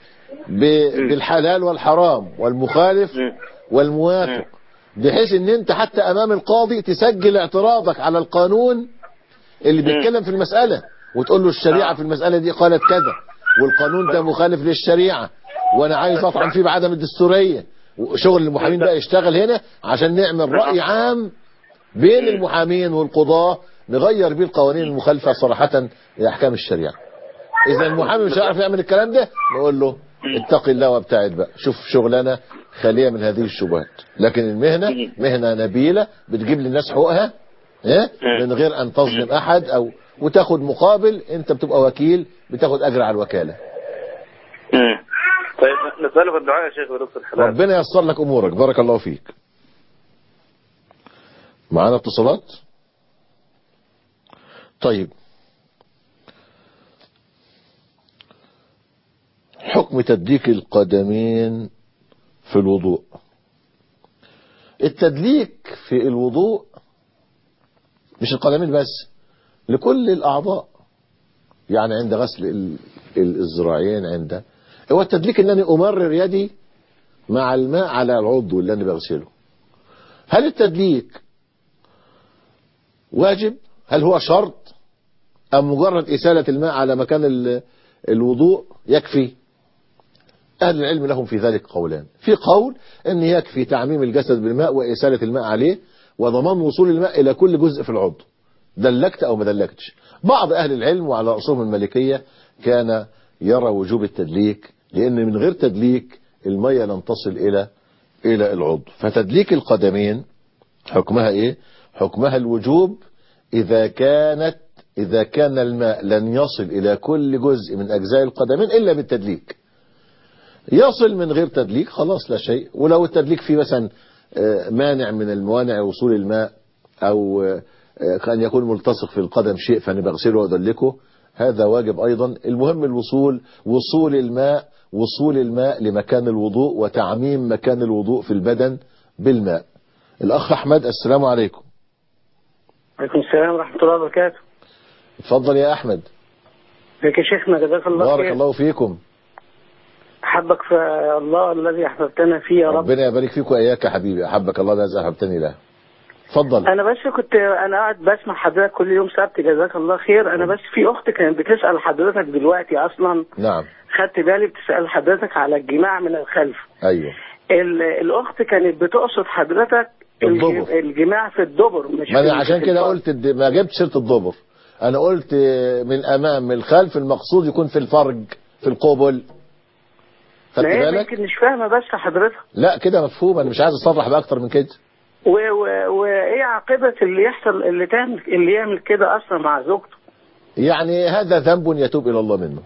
ب- بالحلال والحرام والمخالف والموافق بحيث ان انت حتى امام القاضي تسجل اعتراضك على القانون اللي بيتكلم في المسألة وتقول له الشريعة في المسألة دي قالت كذا والقانون ده مخالف للشريعة وانا عايز اطعن فيه بعدم الدستورية وشغل المحامين بقى يشتغل هنا عشان نعمل رأي عام بين المحامين والقضاة نغير بيه القوانين المخالفة صراحة لأحكام الشريعة إذا المحامي مش هيعرف يعمل الكلام ده نقول له اتق الله وابتعد بقى شوف شغلانة خالية من هذه الشبهات لكن المهنة مهنة نبيلة بتجيب للناس حقوقها إيه؟ من غير أن تظلم أحد أو وتاخد مقابل أنت بتبقى وكيل بتاخد أجر على الوكالة مم. طيب نسأله في الدعاء يا شيخ ورزق الحلال ربنا ييسر لك أمورك بارك الله فيك معانا اتصالات طيب حكم تدليك القدمين في الوضوء التدليك في الوضوء مش القدمين بس لكل الأعضاء يعني عند غسل ال- ال- الذراعين عند هو التدليك ان انا امرر يدي مع الماء على العضو اللي انا بغسله هل التدليك واجب هل هو شرط ام مجرد اسالة الماء على مكان ال- الوضوء يكفي اهل العلم لهم في ذلك قولان في قول ان يكفي تعميم الجسد بالماء واسالة الماء عليه وضمان وصول الماء الى كل جزء في العضو دلكت او ما دلكتش بعض أهل العلم وعلى رأسهم المالكية كان يرى وجوب التدليك لأن من غير تدليك المية لن تصل إلى إلى العضو فتدليك القدمين حكمها إيه حكمها الوجوب إذا كانت إذا كان الماء لن يصل إلى كل جزء من أجزاء القدمين إلا بالتدليك يصل من غير تدليك خلاص لا شيء ولو التدليك فيه مثلا آه، مانع من الموانع وصول الماء أو آه، كان يكون ملتصق في القدم شيء فأنا بغسله وأدلكه هذا واجب أيضا المهم الوصول وصول الماء وصول الماء لمكان الوضوء وتعميم مكان الوضوء في البدن بالماء الأخ أحمد السلام عليكم عليكم السلام ورحمة الله وبركاته اتفضل يا أحمد ازيك يا شيخنا جزاك الله بارك خير الله فيكم أحبك في الله الذي أحببتنا فيه يا رب ربنا يبارك فيك وإياك يا حبيبي أحبك الله الذي أحببتني له اتفضل أنا بس كنت أنا قاعد بسمع حضرتك كل يوم سبت جزاك الله خير أنا بس في أخت كانت بتسأل حضرتك دلوقتي أصلا نعم خدت بالي بتسأل حضرتك على الجماع من الخلف أيوه ال- الأخت كانت بتقصد حضرتك الج- الدبر. الجماع في الدبر مش ما في- أنا عشان في كده الفرج. قلت الد- ما جبت سيرة الدبر أنا قلت من الأمام من الخلف المقصود يكون في الفرج في القبل خدت ما هي بالك يمكن مش فاهمة بس حضرتك لا كده مفهوم أنا مش عايز أصرح بأكتر من كده و- و- وإيه عاقبة اللي يحصل اللي تعمل اللي يعمل كده أصلا مع زوجته يعني هذا ذنب يتوب إلى الله منه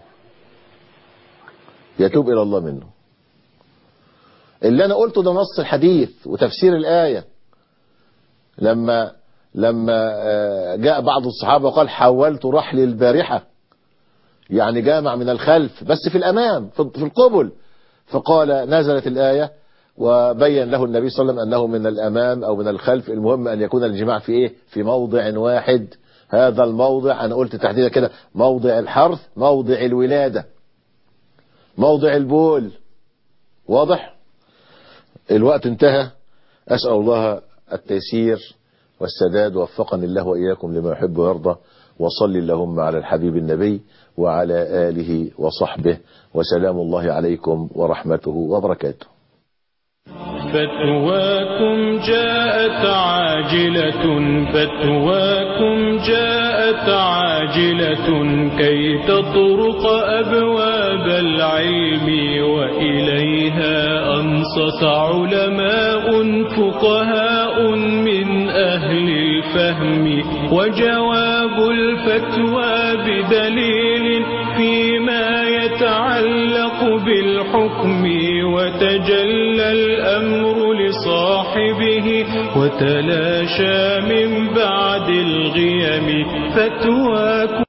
يتوب إلى الله منه اللي أنا قلته ده نص الحديث وتفسير الآية لما لما آه، جاء بعض الصحابة وقال حولت رحلي البارحة يعني جامع من الخلف بس في الأمام في في القبل فقال نزلت الآية وبين له النبي صلى الله عليه وسلم أنه من الأمام أو من الخلف المهم أن يكون الجماع في إيه في موضع واحد هذا الموضع أنا قلت تحديدا كده موضع الحرث موضع الولادة موضع البول واضح الوقت انتهى أسأل الله التيسير والسداد وفقني الله وإياكم لما يحب ويرضى وصل اللهم على الحبيب النبي وعلى آله وصحبه وسلام الله عليكم ورحمته وبركاته فتواكم جاءت عاجلة فتواكم جاءت عاجلة كي تطرق أبواب العلم وإليها أنصت علماء فقهاء من أهل الفهم وجواب الفتوى بدليل فيما يتعلق بالحكم وتجلى الأمر لصاحبه وتلاشى من بعد الغيم فتواكم